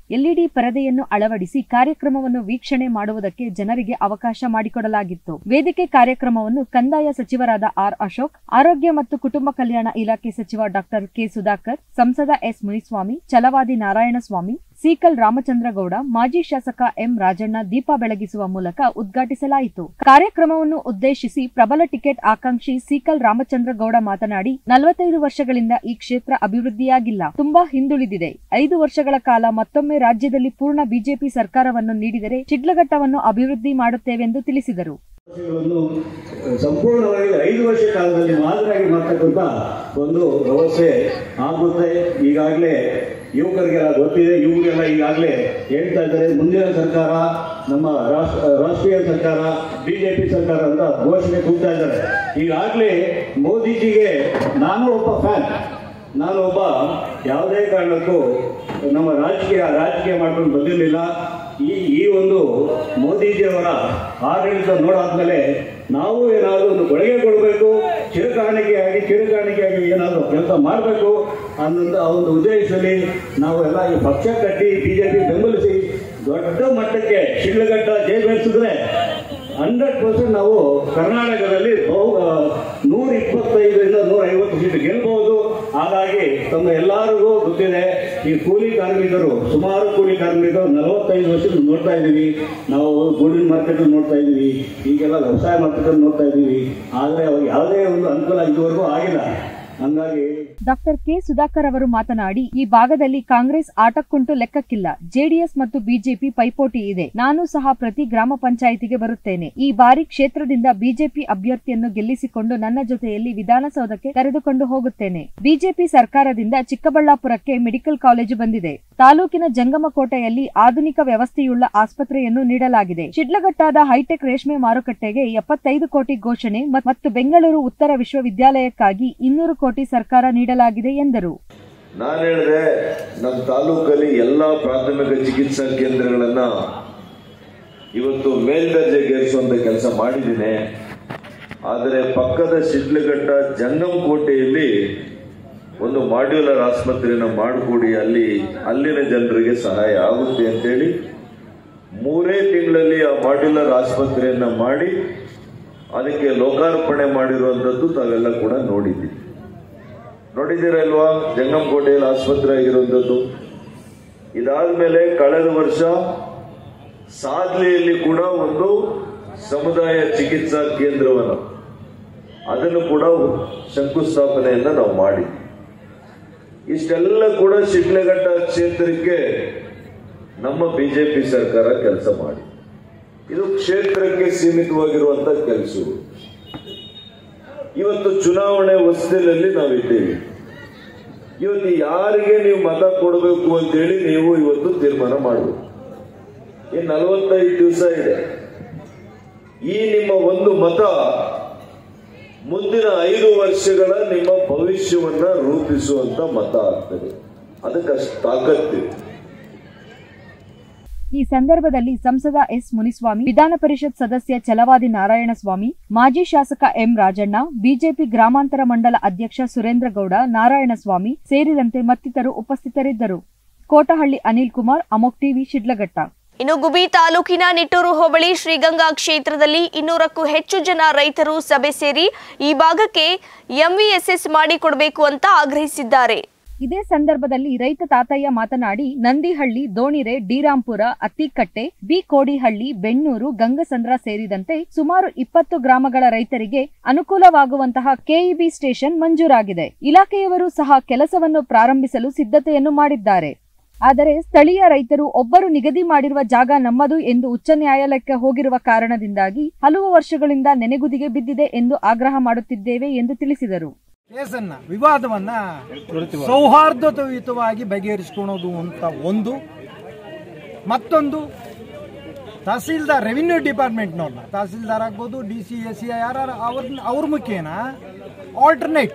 ಎಲ್ಇಡಿ ಪರದೆಯನ್ನು ಅಳವಡಿಸಿ ಕಾರ್ಯಕ್ರಮವನ್ನು ವೀಕ್ಷಣೆ ಮಾಡುವುದಕ್ಕೆ ಜನರಿಗೆ ಅವಕಾಶ ಮಾಡಿಕೊಡಲಾಗಿತ್ತು ವೇದಿಕೆ ಕಾರ್ಯಕ್ರಮವನ್ನು ಕಂದಾಯ ಸಚಿವರಾದ ಆರ್ ಅಶೋಕ್ ಆರೋಗ್ಯ ಮತ್ತು ಕುಟುಂಬ ಕಲ್ಯಾಣ ಇಲಾಖೆ ಸಚಿವ ಡಾಕ್ಟರ್ ಕೆ ಸುಧಾಕರ್ ಸಂಸದ ಎಸ್ ಮುನಿಸ್ವಾಮಿ ಛಲವಾದಿ ನಾರಾಯಣಸ್ವಾಮಿ ಸೀಕಲ್ ರಾಮಚಂದ್ರಗೌಡ ಮಾಜಿ ಶಾಸಕ ಎಂ ರಾಜಣ್ಣ ದೀಪ ಬೆಳಗಿಸುವ ಮೂಲಕ ಉದ್ಘಾಟಿಸಲಾಯಿತು ಕಾರ್ಯಕ್ರಮವನ್ನು ಉದ್ದೇಶಿಸಿ ಪ್ರಬಲ ಟಿಕೆಟ್ ಆಕಾಂಕ್ಷಿ ಸೀಕಲ್ ರಾಮಚಂದ್ರಗೌಡ ಮಾತನಾಡಿ ನಲವತ್ತೈದು ವರ್ಷಗಳಿಂದ ಈ ಕ್ಷೇತ್ರ ಅಭಿವೃದ್ಧಿಯಾಗಿಲ್ಲ ತುಂಬಾ ಹಿಂದುಳಿದಿದೆ ಐದು ವರ್ಷಗಳ ಕಾಲ ಮತ್ತೊಮ್ಮೆ ರಾಜ್ಯದಲ್ಲಿ ಪೂರ್ಣ ಬಿಜೆಪಿ ಸರ್ಕಾರವನ್ನು ನೀಡಿದರೆ ಶಿಡ್ಲಘಟ್ಟವನ್ನು ಅಭಿವೃದ್ಧಿ ಮಾಡುತ್ತೇವೆಂದು ತಿಳಿಸಿದರು ಗಳನ್ನು ಸಂಪೂರ್ಣವಾಗಿ ಐದು ವರ್ಷ ಕಾಲದಲ್ಲಿ ಮಾದರಿಯಾಗಿ ಮಾಡ್ತಕ್ಕಂಥ ಒಂದು ವ್ಯವಸ್ಥೆ ಆಗುತ್ತೆ ಈಗಾಗಲೇ ಯುವಕರಿಗೆಲ್ಲ ಗೊತ್ತಿದೆ ಯುವಕರೆಲ್ಲ ಈಗಾಗಲೇ ಹೇಳ್ತಾ ಇದ್ದಾರೆ ಮುಂದಿನ ಸರ್ಕಾರ ನಮ್ಮ ರಾಷ್ಟ್ರ ರಾಷ್ಟ್ರೀಯ ಸರ್ಕಾರ ಬಿಜೆಪಿ ಸರ್ಕಾರ ಅಂತ ಘೋಷಣೆ ಕೂಗ್ತಾ ಇದ್ದಾರೆ ಈಗಾಗಲೇ ಮೋದಿಜಿಗೆ ನಾನು ಒಬ್ಬ ಫ್ಯಾನ್ ನಾನು ಒಬ್ಬ ಯಾವುದೇ ಕಾರಣಕ್ಕೂ ನಮ್ಮ ರಾಜಕೀಯ ರಾಜಕೀಯ ಮಾಡ್ಕೊಂಡು ಬಂದಿರಲಿಲ್ಲ ಈ ಈ ಒಂದು ಮೋದಿಜಿಯವರ ಆಡಳಿತ ನೋಡಾದ್ಮೇಲೆ ನಾವು ಏನಾದರೂ ಒಂದು ಕೊಡುಗೆ ಕೊಡಬೇಕು ಚಿರಕಾಣಿಕೆಯಾಗಿ ಚಿರಕಾಣಿಕೆಯಾಗಿ ಏನಾದರೂ ಕೆಲಸ ಮಾಡಬೇಕು ಅನ್ನೋದು ಆ ಒಂದು ಉದ್ದೇಶದಲ್ಲಿ ನಾವು ಎಲ್ಲ ಈ ಪಕ್ಷ ಕಟ್ಟಿ ಬಿಜೆಪಿ ಬೆಂಬಲಿಸಿ ದೊಡ್ಡ ಮಟ್ಟಕ್ಕೆ ಶಿಡ್ಲಘಟ್ಟ ಜಯಗಳಿಸಿದ್ರೆ ಹಂಡ್ರೆಡ್ ಪರ್ಸೆಂಟ್ ನಾವು ಕರ್ನಾಟಕದಲ್ಲಿ ಬಹು ನೂರ ಇಪ್ಪತ್ತೈದರಿಂದ ನೂರ ಐವತ್ತು ಸೀಟ್ ಗೆಲ್ಬಹುದು ಹಾಗಾಗಿ ತಮ್ಮ ಎಲ್ಲರಿಗೂ ಗೊತ್ತಿದೆ ಈ ಕೂಲಿ ಕಾರ್ಮಿಕರು ಸುಮಾರು ಕೂಲಿ ಕಾರ್ಮಿಕರು ನಲವತ್ತೈದು ವರ್ಷದಿಂದ ನೋಡ್ತಾ ಇದ್ದೀವಿ ನಾವು ಗೂಡಿನ ಮಾರ್ಕೆಟ್ ನೋಡ್ತಾ ಇದ್ದೀವಿ ಈಗೆಲ್ಲ ವ್ಯವಸಾಯ ಮಾರ್ಕೆಟ್ ನೋಡ್ತಾ ಇದ್ದೀವಿ ಆದರೆ ಅವ್ರಿಗೆ ಯಾವುದೇ ಒಂದು ಅನುಕೂಲ ಇದುವರೆಗೂ ಆಗಿಲ್ಲ ಹಂಗಾಗಿ ಡಾಕ್ಟರ್ ಕೆ ಸುಧಾಕರ್ ಅವರು ಮಾತನಾಡಿ ಈ ಭಾಗದಲ್ಲಿ ಕಾಂಗ್ರೆಸ್ ಆಟಕ್ಕುಂಟು ಲೆಕ್ಕಕ್ಕಿಲ್ಲ ಜೆಡಿಎಸ್ ಮತ್ತು ಬಿಜೆಪಿ ಪೈಪೋಟಿ ಇದೆ ನಾನು ಸಹ ಪ್ರತಿ ಗ್ರಾಮ ಪಂಚಾಯಿತಿಗೆ ಬರುತ್ತೇನೆ ಈ ಬಾರಿ ಕ್ಷೇತ್ರದಿಂದ ಬಿಜೆಪಿ ಅಭ್ಯರ್ಥಿಯನ್ನು ಗೆಲ್ಲಿಸಿಕೊಂಡು ನನ್ನ ಜೊತೆಯಲ್ಲಿ ವಿಧಾನಸೌಧಕ್ಕೆ ಕರೆದುಕೊಂಡು ಹೋಗುತ್ತೇನೆ ಬಿಜೆಪಿ ಸರ್ಕಾರದಿಂದ ಚಿಕ್ಕಬಳ್ಳಾಪುರಕ್ಕೆ ಮೆಡಿಕಲ್ ಕಾಲೇಜು ಬಂದಿದೆ ತಾಲೂಕಿನ ಜಂಗಮಕೋಟೆಯಲ್ಲಿ ಆಧುನಿಕ ವ್ಯವಸ್ಥೆಯುಳ್ಳ ಆಸ್ಪತ್ರೆಯನ್ನು ನೀಡಲಾಗಿದೆ ಶಿಡ್ಲಘಟ್ಟಾದ ಹೈಟೆಕ್ ರೇಷ್ಮೆ ಮಾರುಕಟ್ಟೆಗೆ ಎಪ್ಪತ್ತೈದು ಕೋಟಿ ಘೋಷಣೆ ಮತ್- ಮತ್ತು ಬೆಂಗಳೂರು ಉತ್ತರ ವಿಶ್ವವಿದ್ಯಾಲಯಕ್ಕಾಗಿ ಇನ್ನೂರು ಕೋಟಿ ಸರ್ಕಾರ ನೀಡಲಾಗಿದೆ ಎಂದರು ನಾನು ಹೇಳಿದೆ ನಮ್ಮ ತಾಲೂಕಲ್ಲಿ ಎಲ್ಲ ಪ್ರಾಥಮಿಕ ಚಿಕಿತ್ಸಾ ಕೇಂದ್ರಗಳನ್ನ ಇವತ್ತು ಮೇಲ್ದರ್ಜೆಗೇರಿಸುವಂತ ಕೆಲಸ ಮಾಡಿದ್ದೀನಿ ಆದರೆ ಪಕ್ಕದ ಶಿಡ್ಲಘಟ್ಟ ಜಂಗಮ್ ಕೋಟೆಯಲ್ಲಿ ಒಂದು ಮಾಡ್ಯುಲರ್ ಆಸ್ಪತ್ರೆಯನ್ನು ಮಾಡಿಕೊಡಿ ಅಲ್ಲಿ ಅಲ್ಲಿನ ಜನರಿಗೆ ಸಹಾಯ ಆಗುತ್ತೆ ಅಂತೇಳಿ ಮೂರೇ ತಿಂಗಳಲ್ಲಿ ಆ ಮಾಡ್ಯುಲರ್ ಆಸ್ಪತ್ರೆಯನ್ನ ಮಾಡಿ ಅದಕ್ಕೆ ಲೋಕಾರ್ಪಣೆ ಮಾಡಿರುವಂಥದ್ದು ತಾವೆಲ್ಲ ಕೂಡ ನೋಡಿದ್ದೀವಿ ನೋಡಿದ್ದೀರಲ್ವಾ ಜಂಗಮಕೋಟೆಯಲ್ಲಿ ಆಸ್ಪತ್ರೆ ಆಗಿರುವಂಥದ್ದು ಇದಾದ್ಮೇಲೆ ಕಳೆದ ವರ್ಷ ಸಾದ್ಲಿಯಲ್ಲಿ ಕೂಡ ಒಂದು ಸಮುದಾಯ ಚಿಕಿತ್ಸಾ ಕೇಂದ್ರವನ್ನು ಅದನ್ನು ಕೂಡ ಶಂಕುಸ್ಥಾಪನೆಯನ್ನ ನಾವು ಮಾಡಿದ್ವಿ ಇಷ್ಟೆಲ್ಲ ಕೂಡ ಶಿಡ್ಲಘಟ್ಟ ಕ್ಷೇತ್ರಕ್ಕೆ ನಮ್ಮ ಬಿಜೆಪಿ ಸರ್ಕಾರ ಕೆಲಸ ಮಾಡಿ ಇದು ಕ್ಷೇತ್ರಕ್ಕೆ ಸೀಮಿತವಾಗಿರುವಂತ ಕೆಲಸಗಳು ಇವತ್ತು ಚುನಾವಣೆ ಹೊಸದಲ್ಲಿ ನಾವಿದ್ದೇವೆ ಇವತ್ತು ಯಾರಿಗೆ ನೀವು ಮತ ಕೊಡಬೇಕು ಅಂತೇಳಿ ನೀವು ಇವತ್ತು ತೀರ್ಮಾನ ಮಾಡಬೇಕು ಇನ್ನು ನಲವತ್ತೈದು ದಿವಸ ಇದೆ ಈ ನಿಮ್ಮ ಒಂದು ಮತ ಮುಂದಿನ ಐದು ವರ್ಷಗಳ ನಿಮ್ಮ ಭವಿಷ್ಯವನ್ನ ರೂಪಿಸುವಂತ ಮತ ಆಗ್ತದೆ ಅದಕ್ಕೆ ಅಷ್ಟು ತಾಕತ್ತಿದೆ ಈ ಸಂದರ್ಭದಲ್ಲಿ ಸಂಸದ ಎಸ್ ಮುನಿಸ್ವಾಮಿ ವಿಧಾನ ಪರಿಷತ್ ಸದಸ್ಯ ಛಲವಾದಿ ನಾರಾಯಣಸ್ವಾಮಿ ಮಾಜಿ ಶಾಸಕ ಎಂ ರಾಜಣ್ಣ ಬಿಜೆಪಿ ಗ್ರಾಮಾಂತರ ಮಂಡಲ ಅಧ್ಯಕ್ಷ ಸುರೇಂದ್ರ ಗೌಡ ನಾರಾಯಣಸ್ವಾಮಿ ಸೇರಿದಂತೆ ಮತ್ತಿತರರು ಉಪಸ್ಥಿತರಿದ್ದರು ಕೋಟಹಳ್ಳಿ ಅನಿಲ್ ಕುಮಾರ್ ಅಮೋಕ್ ಟಿವಿ ಶಿಡ್ಲಘಟ್ಟ ಇನ್ನು ಗುಬಿ ತಾಲೂಕಿನ ನಿಟ್ಟೂರು ಹೋಬಳಿ ಶ್ರೀಗಂಗಾ ಕ್ಷೇತ್ರದಲ್ಲಿ ಇನ್ನೂರಕ್ಕೂ ಹೆಚ್ಚು ಜನ ರೈತರು ಸಭೆ ಸೇರಿ ಈ ಭಾಗಕ್ಕೆ ಎಂವಿಎಸ್ಎಸ್ ಮಾಡಿಕೊಡಬೇಕು ಅಂತ ಆಗ್ರಹಿಸಿದ್ದಾರೆ ಇದೇ ಸಂದರ್ಭದಲ್ಲಿ ರೈತ ತಾತಯ್ಯ ಮಾತನಾಡಿ ನಂದಿಹಳ್ಳಿ ದೋಣಿರೆ ಡಿರಾಂಪುರ ಅತ್ತಿಕಟ್ಟೆ ಬಿ ಕೋಡಿಹಳ್ಳಿ ಬೆಣ್ಣೂರು ಗಂಗಸಂದ್ರ ಸೇರಿದಂತೆ ಸುಮಾರು ಇಪ್ಪತ್ತು ಗ್ರಾಮಗಳ ರೈತರಿಗೆ ಅನುಕೂಲವಾಗುವಂತಹ ಕೆಇಬಿ ಸ್ಟೇಷನ್ ಮಂಜೂರಾಗಿದೆ ಇಲಾಖೆಯವರು ಸಹ ಕೆಲಸವನ್ನು ಪ್ರಾರಂಭಿಸಲು ಸಿದ್ಧತೆಯನ್ನು ಮಾಡಿದ್ದಾರೆ ಆದರೆ ಸ್ಥಳೀಯ ರೈತರು ಒಬ್ಬರು ನಿಗದಿ ಮಾಡಿರುವ ಜಾಗ ನಮ್ಮದು ಎಂದು ಉಚ್ಚ ನ್ಯಾಯಾಲಯಕ್ಕೆ ಹೋಗಿರುವ ಕಾರಣದಿಂದಾಗಿ ಹಲವು ವರ್ಷಗಳಿಂದ ನೆನೆಗುದಿಗೆ ಬಿದ್ದಿದೆ ಎಂದು ಆಗ್ರಹ ಮಾಡುತ್ತಿದ್ದೇವೆ ಎಂದು ತಿಳಿಸಿದರು ಕೇಸನ್ನ ವಿವಾದವನ್ನ ಸೌಹಾರ್ದಯುತವಾಗಿ ಬಗೆಹರಿಸಿಕೊಳ್ಳೋದು ಅಂತ ಒಂದು ಮತ್ತೊಂದು ತಹಸೀಲ್ದಾರ್ ರೆವಿನ್ಯೂ ಡಿಪಾರ್ಟ್ಮೆಂಟ್ನವ್ರನ್ನ ತಹಸೀಲ್ದಾರ್ ಆಗ್ಬೋದು ಡಿ ಸಿ ಎಸ್ ಸಿ ಯಾರು ಅವ್ರನ್ನ ಅವ್ರ ಮುಖೇನ ಆಲ್ಟರ್ನೇಟ್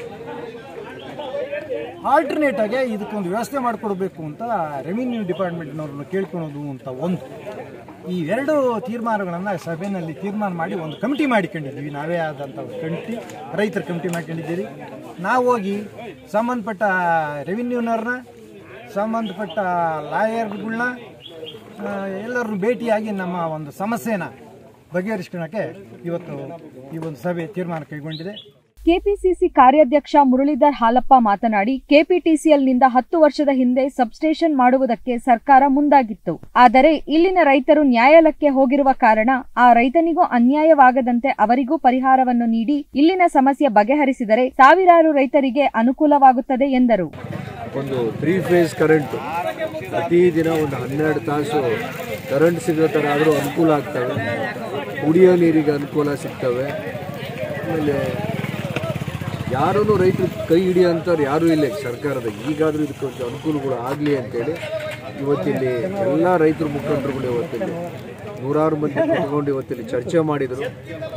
ಆಲ್ಟರ್ನೇಟ್ ಆಗಿ ಇದಕ್ಕೊಂದು ವ್ಯವಸ್ಥೆ ಮಾಡಿಕೊಡ್ಬೇಕು ಅಂತ ರೆವಿನ್ಯೂ ಡಿಪಾರ್ಟ್ಮೆಂಟ್ನವ್ರನ್ನ ಕೇಳ್ಕೊಳೋದು ಅಂತ ಒಂದು ಈ ಎರಡು ತೀರ್ಮಾನಗಳನ್ನು ಸಭೆಯಲ್ಲಿ ತೀರ್ಮಾನ ಮಾಡಿ ಒಂದು ಕಮಿಟಿ ಮಾಡಿಕೊಂಡಿದ್ದೀವಿ ನಾವೇ ಆದಂಥ ಒಂದು ಕಮಿಟಿ ರೈತರ ಕಮಿಟಿ ಮಾಡ್ಕೊಂಡಿದ್ದೀರಿ ನಾವು ಹೋಗಿ ಸಂಬಂಧಪಟ್ಟ ರೆವಿನ್ಯೂನವ್ರನ್ನ ಸಂಬಂಧಪಟ್ಟ ಲಾಯರ್ಗಳನ್ನ ಎಲ್ಲರನ್ನು ಭೇಟಿಯಾಗಿ ನಮ್ಮ ಒಂದು ಸಮಸ್ಯೆನ ಬಗೆಹರಿಸ್ಕೊಳ್ಳೋಕ್ಕೆ ಇವತ್ತು ಈ ಒಂದು ಸಭೆ ತೀರ್ಮಾನ ಕೈಗೊಂಡಿದೆ ಕೆಪಿಸಿಸಿ ಕಾರ್ಯಾಧ್ಯಕ್ಷ ಮುರಳೀಧರ್ ಹಾಲಪ್ಪ ಮಾತನಾಡಿ ಕೆಪಿಟಿಸಿಎಲ್ನಿಂದ ಹತ್ತು ವರ್ಷದ ಹಿಂದೆ ಸಬ್ಸ್ಟೇಷನ್ ಮಾಡುವುದಕ್ಕೆ ಸರ್ಕಾರ ಮುಂದಾಗಿತ್ತು ಆದರೆ ಇಲ್ಲಿನ ರೈತರು ನ್ಯಾಯಾಲಯಕ್ಕೆ ಹೋಗಿರುವ ಕಾರಣ ಆ ರೈತನಿಗೂ ಅನ್ಯಾಯವಾಗದಂತೆ ಅವರಿಗೂ ಪರಿಹಾರವನ್ನು ನೀಡಿ ಇಲ್ಲಿನ ಸಮಸ್ಯೆ ಬಗೆಹರಿಸಿದರೆ ಸಾವಿರಾರು ರೈತರಿಗೆ ಅನುಕೂಲವಾಗುತ್ತದೆ ಎಂದರು ಒಂದು ತ್ರೀ ಫೇಸ್ ಕರೆಂಟು ಪ್ರತಿದಿನ ಒಂದು ಹನ್ನೆರಡು ತಾಸು ಕರೆಂಟ್ ಸಿಗೋ ಥರ ಆದರೂ ಅನುಕೂಲ ಆಗ್ತವೆ ಕುಡಿಯೋ ನೀರಿಗೆ ಅನುಕೂಲ ಸಿಗ್ತವೆ ಆಮೇಲೆ ಯಾರೂ ರೈತರು ಕೈ ಹಿಡಿಯೋಂಥವ್ರು ಯಾರೂ ಇಲ್ಲ ಈಗ ಸರ್ಕಾರದ ಈಗಾದರೂ ಇದಕ್ಕೆ ಒಂದು ಅನುಕೂಲಗಳು ಆಗಲಿ ಅಂತೇಳಿ ಇವತ್ತಿಲ್ಲಿ ಎಲ್ಲ ರೈತರ ಮುಖಂಡರುಗಳು ಇವತ್ತಿಲ್ಲಿ ನೂರಾರು ಮಂದಿ ಕುತ್ಕೊಂಡು ಇವತ್ತಿಲ್ಲಿ ಚರ್ಚೆ ಮಾಡಿದರು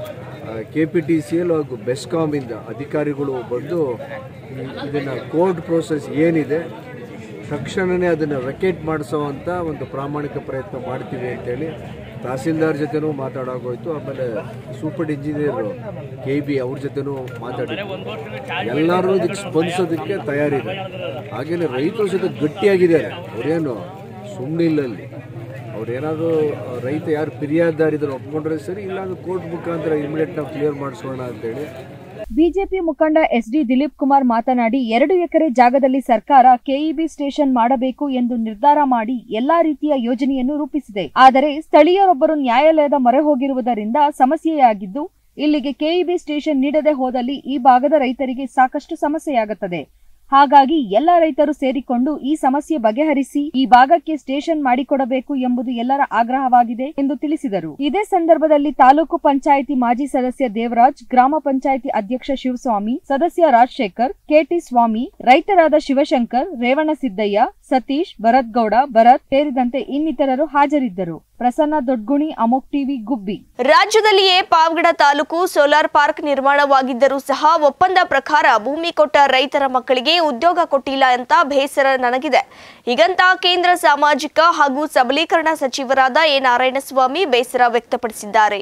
K P T C L ಹಾಗೂ ಬೆಸ್ಕಾಮಿಂದ ಅಧಿಕಾರಿಗಳು ಬಂದು ಈ- ಇದನ್ನ ಕೋರ್ಟ್ ಪ್ರೋಸೆಸ್ ಏನಿದೆ ತಕ್ಷಣವೇ ಅದನ್ನು ವೆಕೇಟ್ ಮಾಡಿಸೋ ಅಂತ ಒಂದು ಪ್ರಾಮಾಣಿಕ ಪ್ರಯತ್ನ ಮಾಡ್ತೀವಿ ಅಂತೇಳಿ ತಹಸೀಲ್ದಾರ್ ಜೊತೆನೂ ಮಾತಾಡೋಗೋಯ್ತು ಆಮೇಲೆ ಸೂಪರ್ ಇಂಜಿನಿಯರ್ ಕೆ ಬಿ ಅವ್ರ ಜೊತೆನೂ ಮಾತಾಡಿದ್ರು ಎಲ್ಲರೂ ಇದಕ್ಕೆ ಸ್ಪಂದಿಸೋದಕ್ಕೆ ತಯಾರಿದೆ ಹಾಗೇನೆ ರೈತರ ಜೊತೆ ಗಟ್ಟಿಯಾಗಿದ್ದಾರೆ ಅವರೇನು ಸುಮ್ಮನಿಲ್ಲಲ್ಲಿ ಅವ್ರೇನಾದ್ರು ರೈತ ಯಾರು ಫಿರ್ಯಾದಾರಿದ್ರು ಒಪ್ಕೊಂಡ್ರೆ ಸರಿ ಇಲ್ಲಾಂದ್ರೆ ಕೋರ್ಟ್ ಮುಖಾಂತರ ಇಮಿಡಿಯೇಟ್ ನಾವು ಕ್ಲಿಯರ್ ಮಾಡಿಸೋಣ ಅಂತೇಳಿ ಬಿಜೆಪಿ ಮುಖಂಡ ಎಸ್ಡಿ ದಿಲೀಪ್ ಕುಮಾರ್ ಮಾತನಾಡಿ ಎರಡು ಎಕರೆ ಜಾಗದಲ್ಲಿ ಸರ್ಕಾರ ಕೆಇಬಿ ಸ್ಟೇಷನ್ ಮಾಡಬೇಕು ಎಂದು ನಿರ್ಧಾರ ಮಾಡಿ ಎಲ್ಲಾ ರೀತಿಯ ಯೋಜನೆಯನ್ನು ರೂಪಿಸಿದೆ ಆದರೆ ಸ್ಥಳೀಯರೊಬ್ಬರು ನ್ಯಾಯಾಲಯದ ಮೊರೆ ಹೋಗಿರುವುದರಿಂದ ಸಮಸ್ಯೆಯಾಗಿದ್ದು ಇಲ್ಲಿಗೆ ಕೆಇಬಿ ಸ್ಟೇಷನ್ ನೀಡದೆ ಹೋದಲ್ಲಿ ಈ ಭಾಗದ ರೈತರಿಗೆ ಸಾಕಷ್ಟು ಸಮಸ್ಯೆಯಾಗುತ್ತದೆ ಹಾಗಾಗಿ ಎಲ್ಲ ರೈತರು ಸೇರಿಕೊಂಡು ಈ ಸಮಸ್ಯೆ ಬಗೆಹರಿಸಿ ಈ ಭಾಗಕ್ಕೆ ಸ್ಟೇಷನ್ ಮಾಡಿಕೊಡಬೇಕು ಎಂಬುದು ಎಲ್ಲರ ಆಗ್ರಹವಾಗಿದೆ ಎಂದು ತಿಳಿಸಿದರು ಇದೇ ಸಂದರ್ಭದಲ್ಲಿ ತಾಲೂಕು ಪಂಚಾಯಿತಿ ಮಾಜಿ ಸದಸ್ಯ ದೇವರಾಜ್ ಗ್ರಾಮ ಪಂಚಾಯಿತಿ ಅಧ್ಯಕ್ಷ ಶಿವಸ್ವಾಮಿ ಸದಸ್ಯ ರಾಜಶೇಖರ್ ಕೆಟಿ ಸ್ವಾಮಿ ರೈತರಾದ ಶಿವಶಂಕರ್ ರೇವಣಸಿದ್ದಯ್ಯ ಸತೀಶ್ ಭರತ್ ಗೌಡ ಭರತ್ ಸೇರಿದಂತೆ ಇನ್ನಿತರರು ಹಾಜರಿದ್ದರು ಪ್ರಸನ್ನ ದೊಡ್ಗುಣಿ ಅಮೋಕ್ ಟಿವಿ ಗುಬ್ಬಿ ರಾಜ್ಯದಲ್ಲಿಯೇ ಪಾವಗಡ ತಾಲೂಕು ಸೋಲಾರ್ ಪಾರ್ಕ್ ನಿರ್ಮಾಣವಾಗಿದ್ದರೂ ಸಹ ಒಪ್ಪಂದ ಪ್ರಕಾರ ಭೂಮಿ ಕೊಟ್ಟ ರೈತರ ಮಕ್ಕಳಿಗೆ ಉದ್ಯೋಗ ಕೊಟ್ಟಿಲ್ಲ ಅಂತ ಬೇಸರ ನನಗಿದೆ ಹೀಗಂತ ಕೇಂದ್ರ ಸಾಮಾಜಿಕ ಹಾಗೂ ಸಬಲೀಕರಣ ಸಚಿವರಾದ ಎ ನಾರಾಯಣಸ್ವಾಮಿ ಬೇಸರ ವ್ಯಕ್ತಪಡಿಸಿದ್ದಾರೆ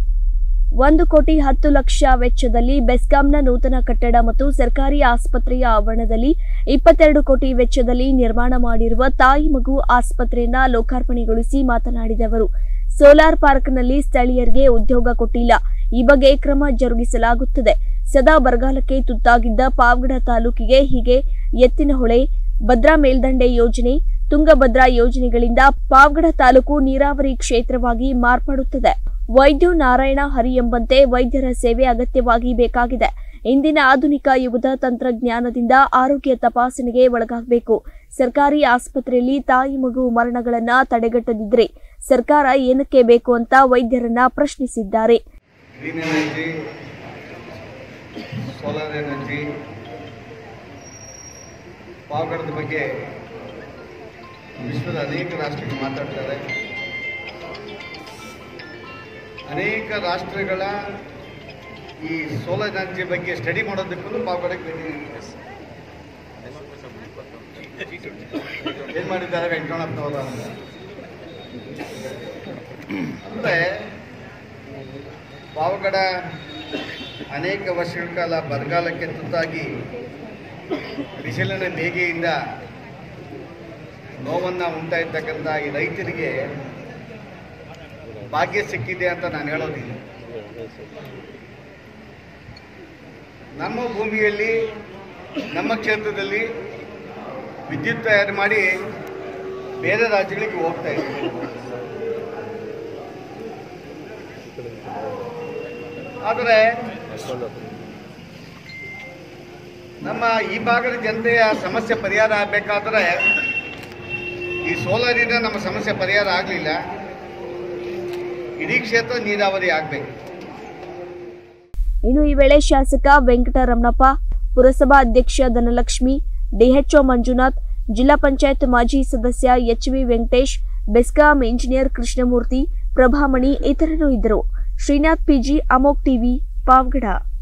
ಒಂದು ಕೋಟಿ ಹತ್ತು ಲಕ್ಷ ವೆಚ್ಚದಲ್ಲಿ ಬೆಸ್ಕಾಂನ ನೂತನ ಕಟ್ಟಡ ಮತ್ತು ಸರ್ಕಾರಿ ಆಸ್ಪತ್ರೆಯ ಆವರಣದಲ್ಲಿ ಇಪ್ಪತ್ತೆರಡು ಕೋಟಿ ವೆಚ್ಚದಲ್ಲಿ ನಿರ್ಮಾಣ ಮಾಡಿರುವ ತಾಯಿ ಮಗು ಆಸ್ಪತ್ರೆಯನ್ನ ಲೋಕಾರ್ಪಣೆಗೊಳಿಸಿ ಮಾತನಾಡಿದವರು ಸೋಲಾರ್ ಪಾರ್ಕ್ನಲ್ಲಿ ಸ್ಥಳೀಯರಿಗೆ ಉದ್ಯೋಗ ಕೊಟ್ಟಿಲ್ಲ ಈ ಬಗ್ಗೆ ಕ್ರಮ ಜರುಗಿಸಲಾಗುತ್ತದೆ ಸದಾ ಬರಗಾಲಕ್ಕೆ ತುತ್ತಾಗಿದ್ದ ಪಾವಗಡ ತಾಲೂಕಿಗೆ ಹೀಗೆ ಎತ್ತಿನಹೊಳೆ ಭದ್ರಾ ಮೇಲ್ದಂಡೆ ಯೋಜನೆ ತುಂಗಭದ್ರಾ ಯೋಜನೆಗಳಿಂದ ಪಾವಗಡ ತಾಲೂಕು ನೀರಾವರಿ ಕ್ಷೇತ್ರವಾಗಿ ಮಾರ್ಪಡುತ್ತದೆ ವೈದ್ಯು ನಾರಾಯಣ ಹರಿ ಎಂಬಂತೆ ವೈದ್ಯರ ಸೇವೆ ಅಗತ್ಯವಾಗಿ ಬೇಕಾಗಿದೆ ಇಂದಿನ ಆಧುನಿಕ ಯುಗದ ತಂತ್ರಜ್ಞಾನದಿಂದ ಆರೋಗ್ಯ ತಪಾಸಣೆಗೆ ಒಳಗಾಗಬೇಕು ಸರ್ಕಾರಿ ಆಸ್ಪತ್ರೆಯಲ್ಲಿ ತಾಯಿ ಮಗು ಮರಣಗಳನ್ನ ತಡೆಗಟ್ಟದಿದ್ರೆ ಸರ್ಕಾರ ಏನಕ್ಕೆ ಬೇಕು ಅಂತ ವೈದ್ಯರನ್ನ ಪ್ರಶ್ನಿಸಿದ್ದಾರೆ ಗ್ರೀನ್ ಎನರ್ಜಿ ಸೋಲಾರ್ ಎನರ್ಜಿ ಪಾವಗಡದ ಬಗ್ಗೆ ವಿಶ್ವದ ಅನೇಕ ರಾಷ್ಟ್ರಗಳು ಮಾತಾಡ್ತಾರೆ ಅನೇಕ ರಾಷ್ಟ್ರಗಳ ಈ ಸೋಲಾರ್ ಎನರ್ಜಿ ಬಗ್ಗೆ ಸ್ಟಡಿ ಮಾಡೋದಕ್ಕೂ ಪಾವಗಡಕ್ಕೆ ಭೇಟಿ ಏನು ಮಾಡಿದ್ದಾರೆ ವೆಂಕಟಪ್ಪನವರ ಅಂತ ಅಂದರೆ ಪಾವಗಡ ಅನೇಕ ವರ್ಷಗಳ ಕಾಲ ಬರಗಾಲಕ್ಕೆ ತುತ್ತಾಗಿ ಬಿಸಿಲಿನ ಬೇಗೆಯಿಂದ ನೋವನ್ನು ಉಂಟಾಯಿರ್ತಕ್ಕಂಥ ಈ ರೈತರಿಗೆ ಭಾಗ್ಯ ಸಿಕ್ಕಿದೆ ಅಂತ ನಾನು ಹೇಳೋದಿಲ್ಲ ನಮ್ಮ ಭೂಮಿಯಲ್ಲಿ ನಮ್ಮ ಕ್ಷೇತ್ರದಲ್ಲಿ ವಿದ್ಯುತ್ ತಯಾರು ಮಾಡಿ ಬೇರೆ ರಾಜ್ಯಗಳಿಗೆ ಹೋಗ್ತಾ ಇದ್ದೀವಿ ಆದರೆ ನಮ್ಮ ಈ ಭಾಗದ ಜನತೆಯ ಸಮಸ್ಯೆ ಪರಿಹಾರ ಆಗಬೇಕಾದ್ರೆ ಈ ಸೋಲಾರಿಂದ ನಮ್ಮ ಸಮಸ್ಯೆ ಪರಿಹಾರ ಆಗಲಿಲ್ಲ ಇಡೀ ಕ್ಷೇತ್ರ ನೀರಾವರಿ ಆಗಬೇಕು ಇನ್ನು ಈ ವೇಳೆ ಶಾಸಕ ವೆಂಕಟರಮಣಪ್ಪ ಪುರಸಭಾ ಅಧ್ಯಕ್ಷ ಧನಲಕ್ಷ್ಮಿ ಡಿಎಚ್ಒ ಮಂಜುನಾಥ್ ಜಿಲ್ಲಾ ಪಂಚಾಯತ್ ಮಾಜಿ ಸದಸ್ಯ HV Venkatesh BESCOM engineer Krishnamurthy Prabhamani ಇತರರು ಇದ್ದರು Srinath PG Amok TV Pavagada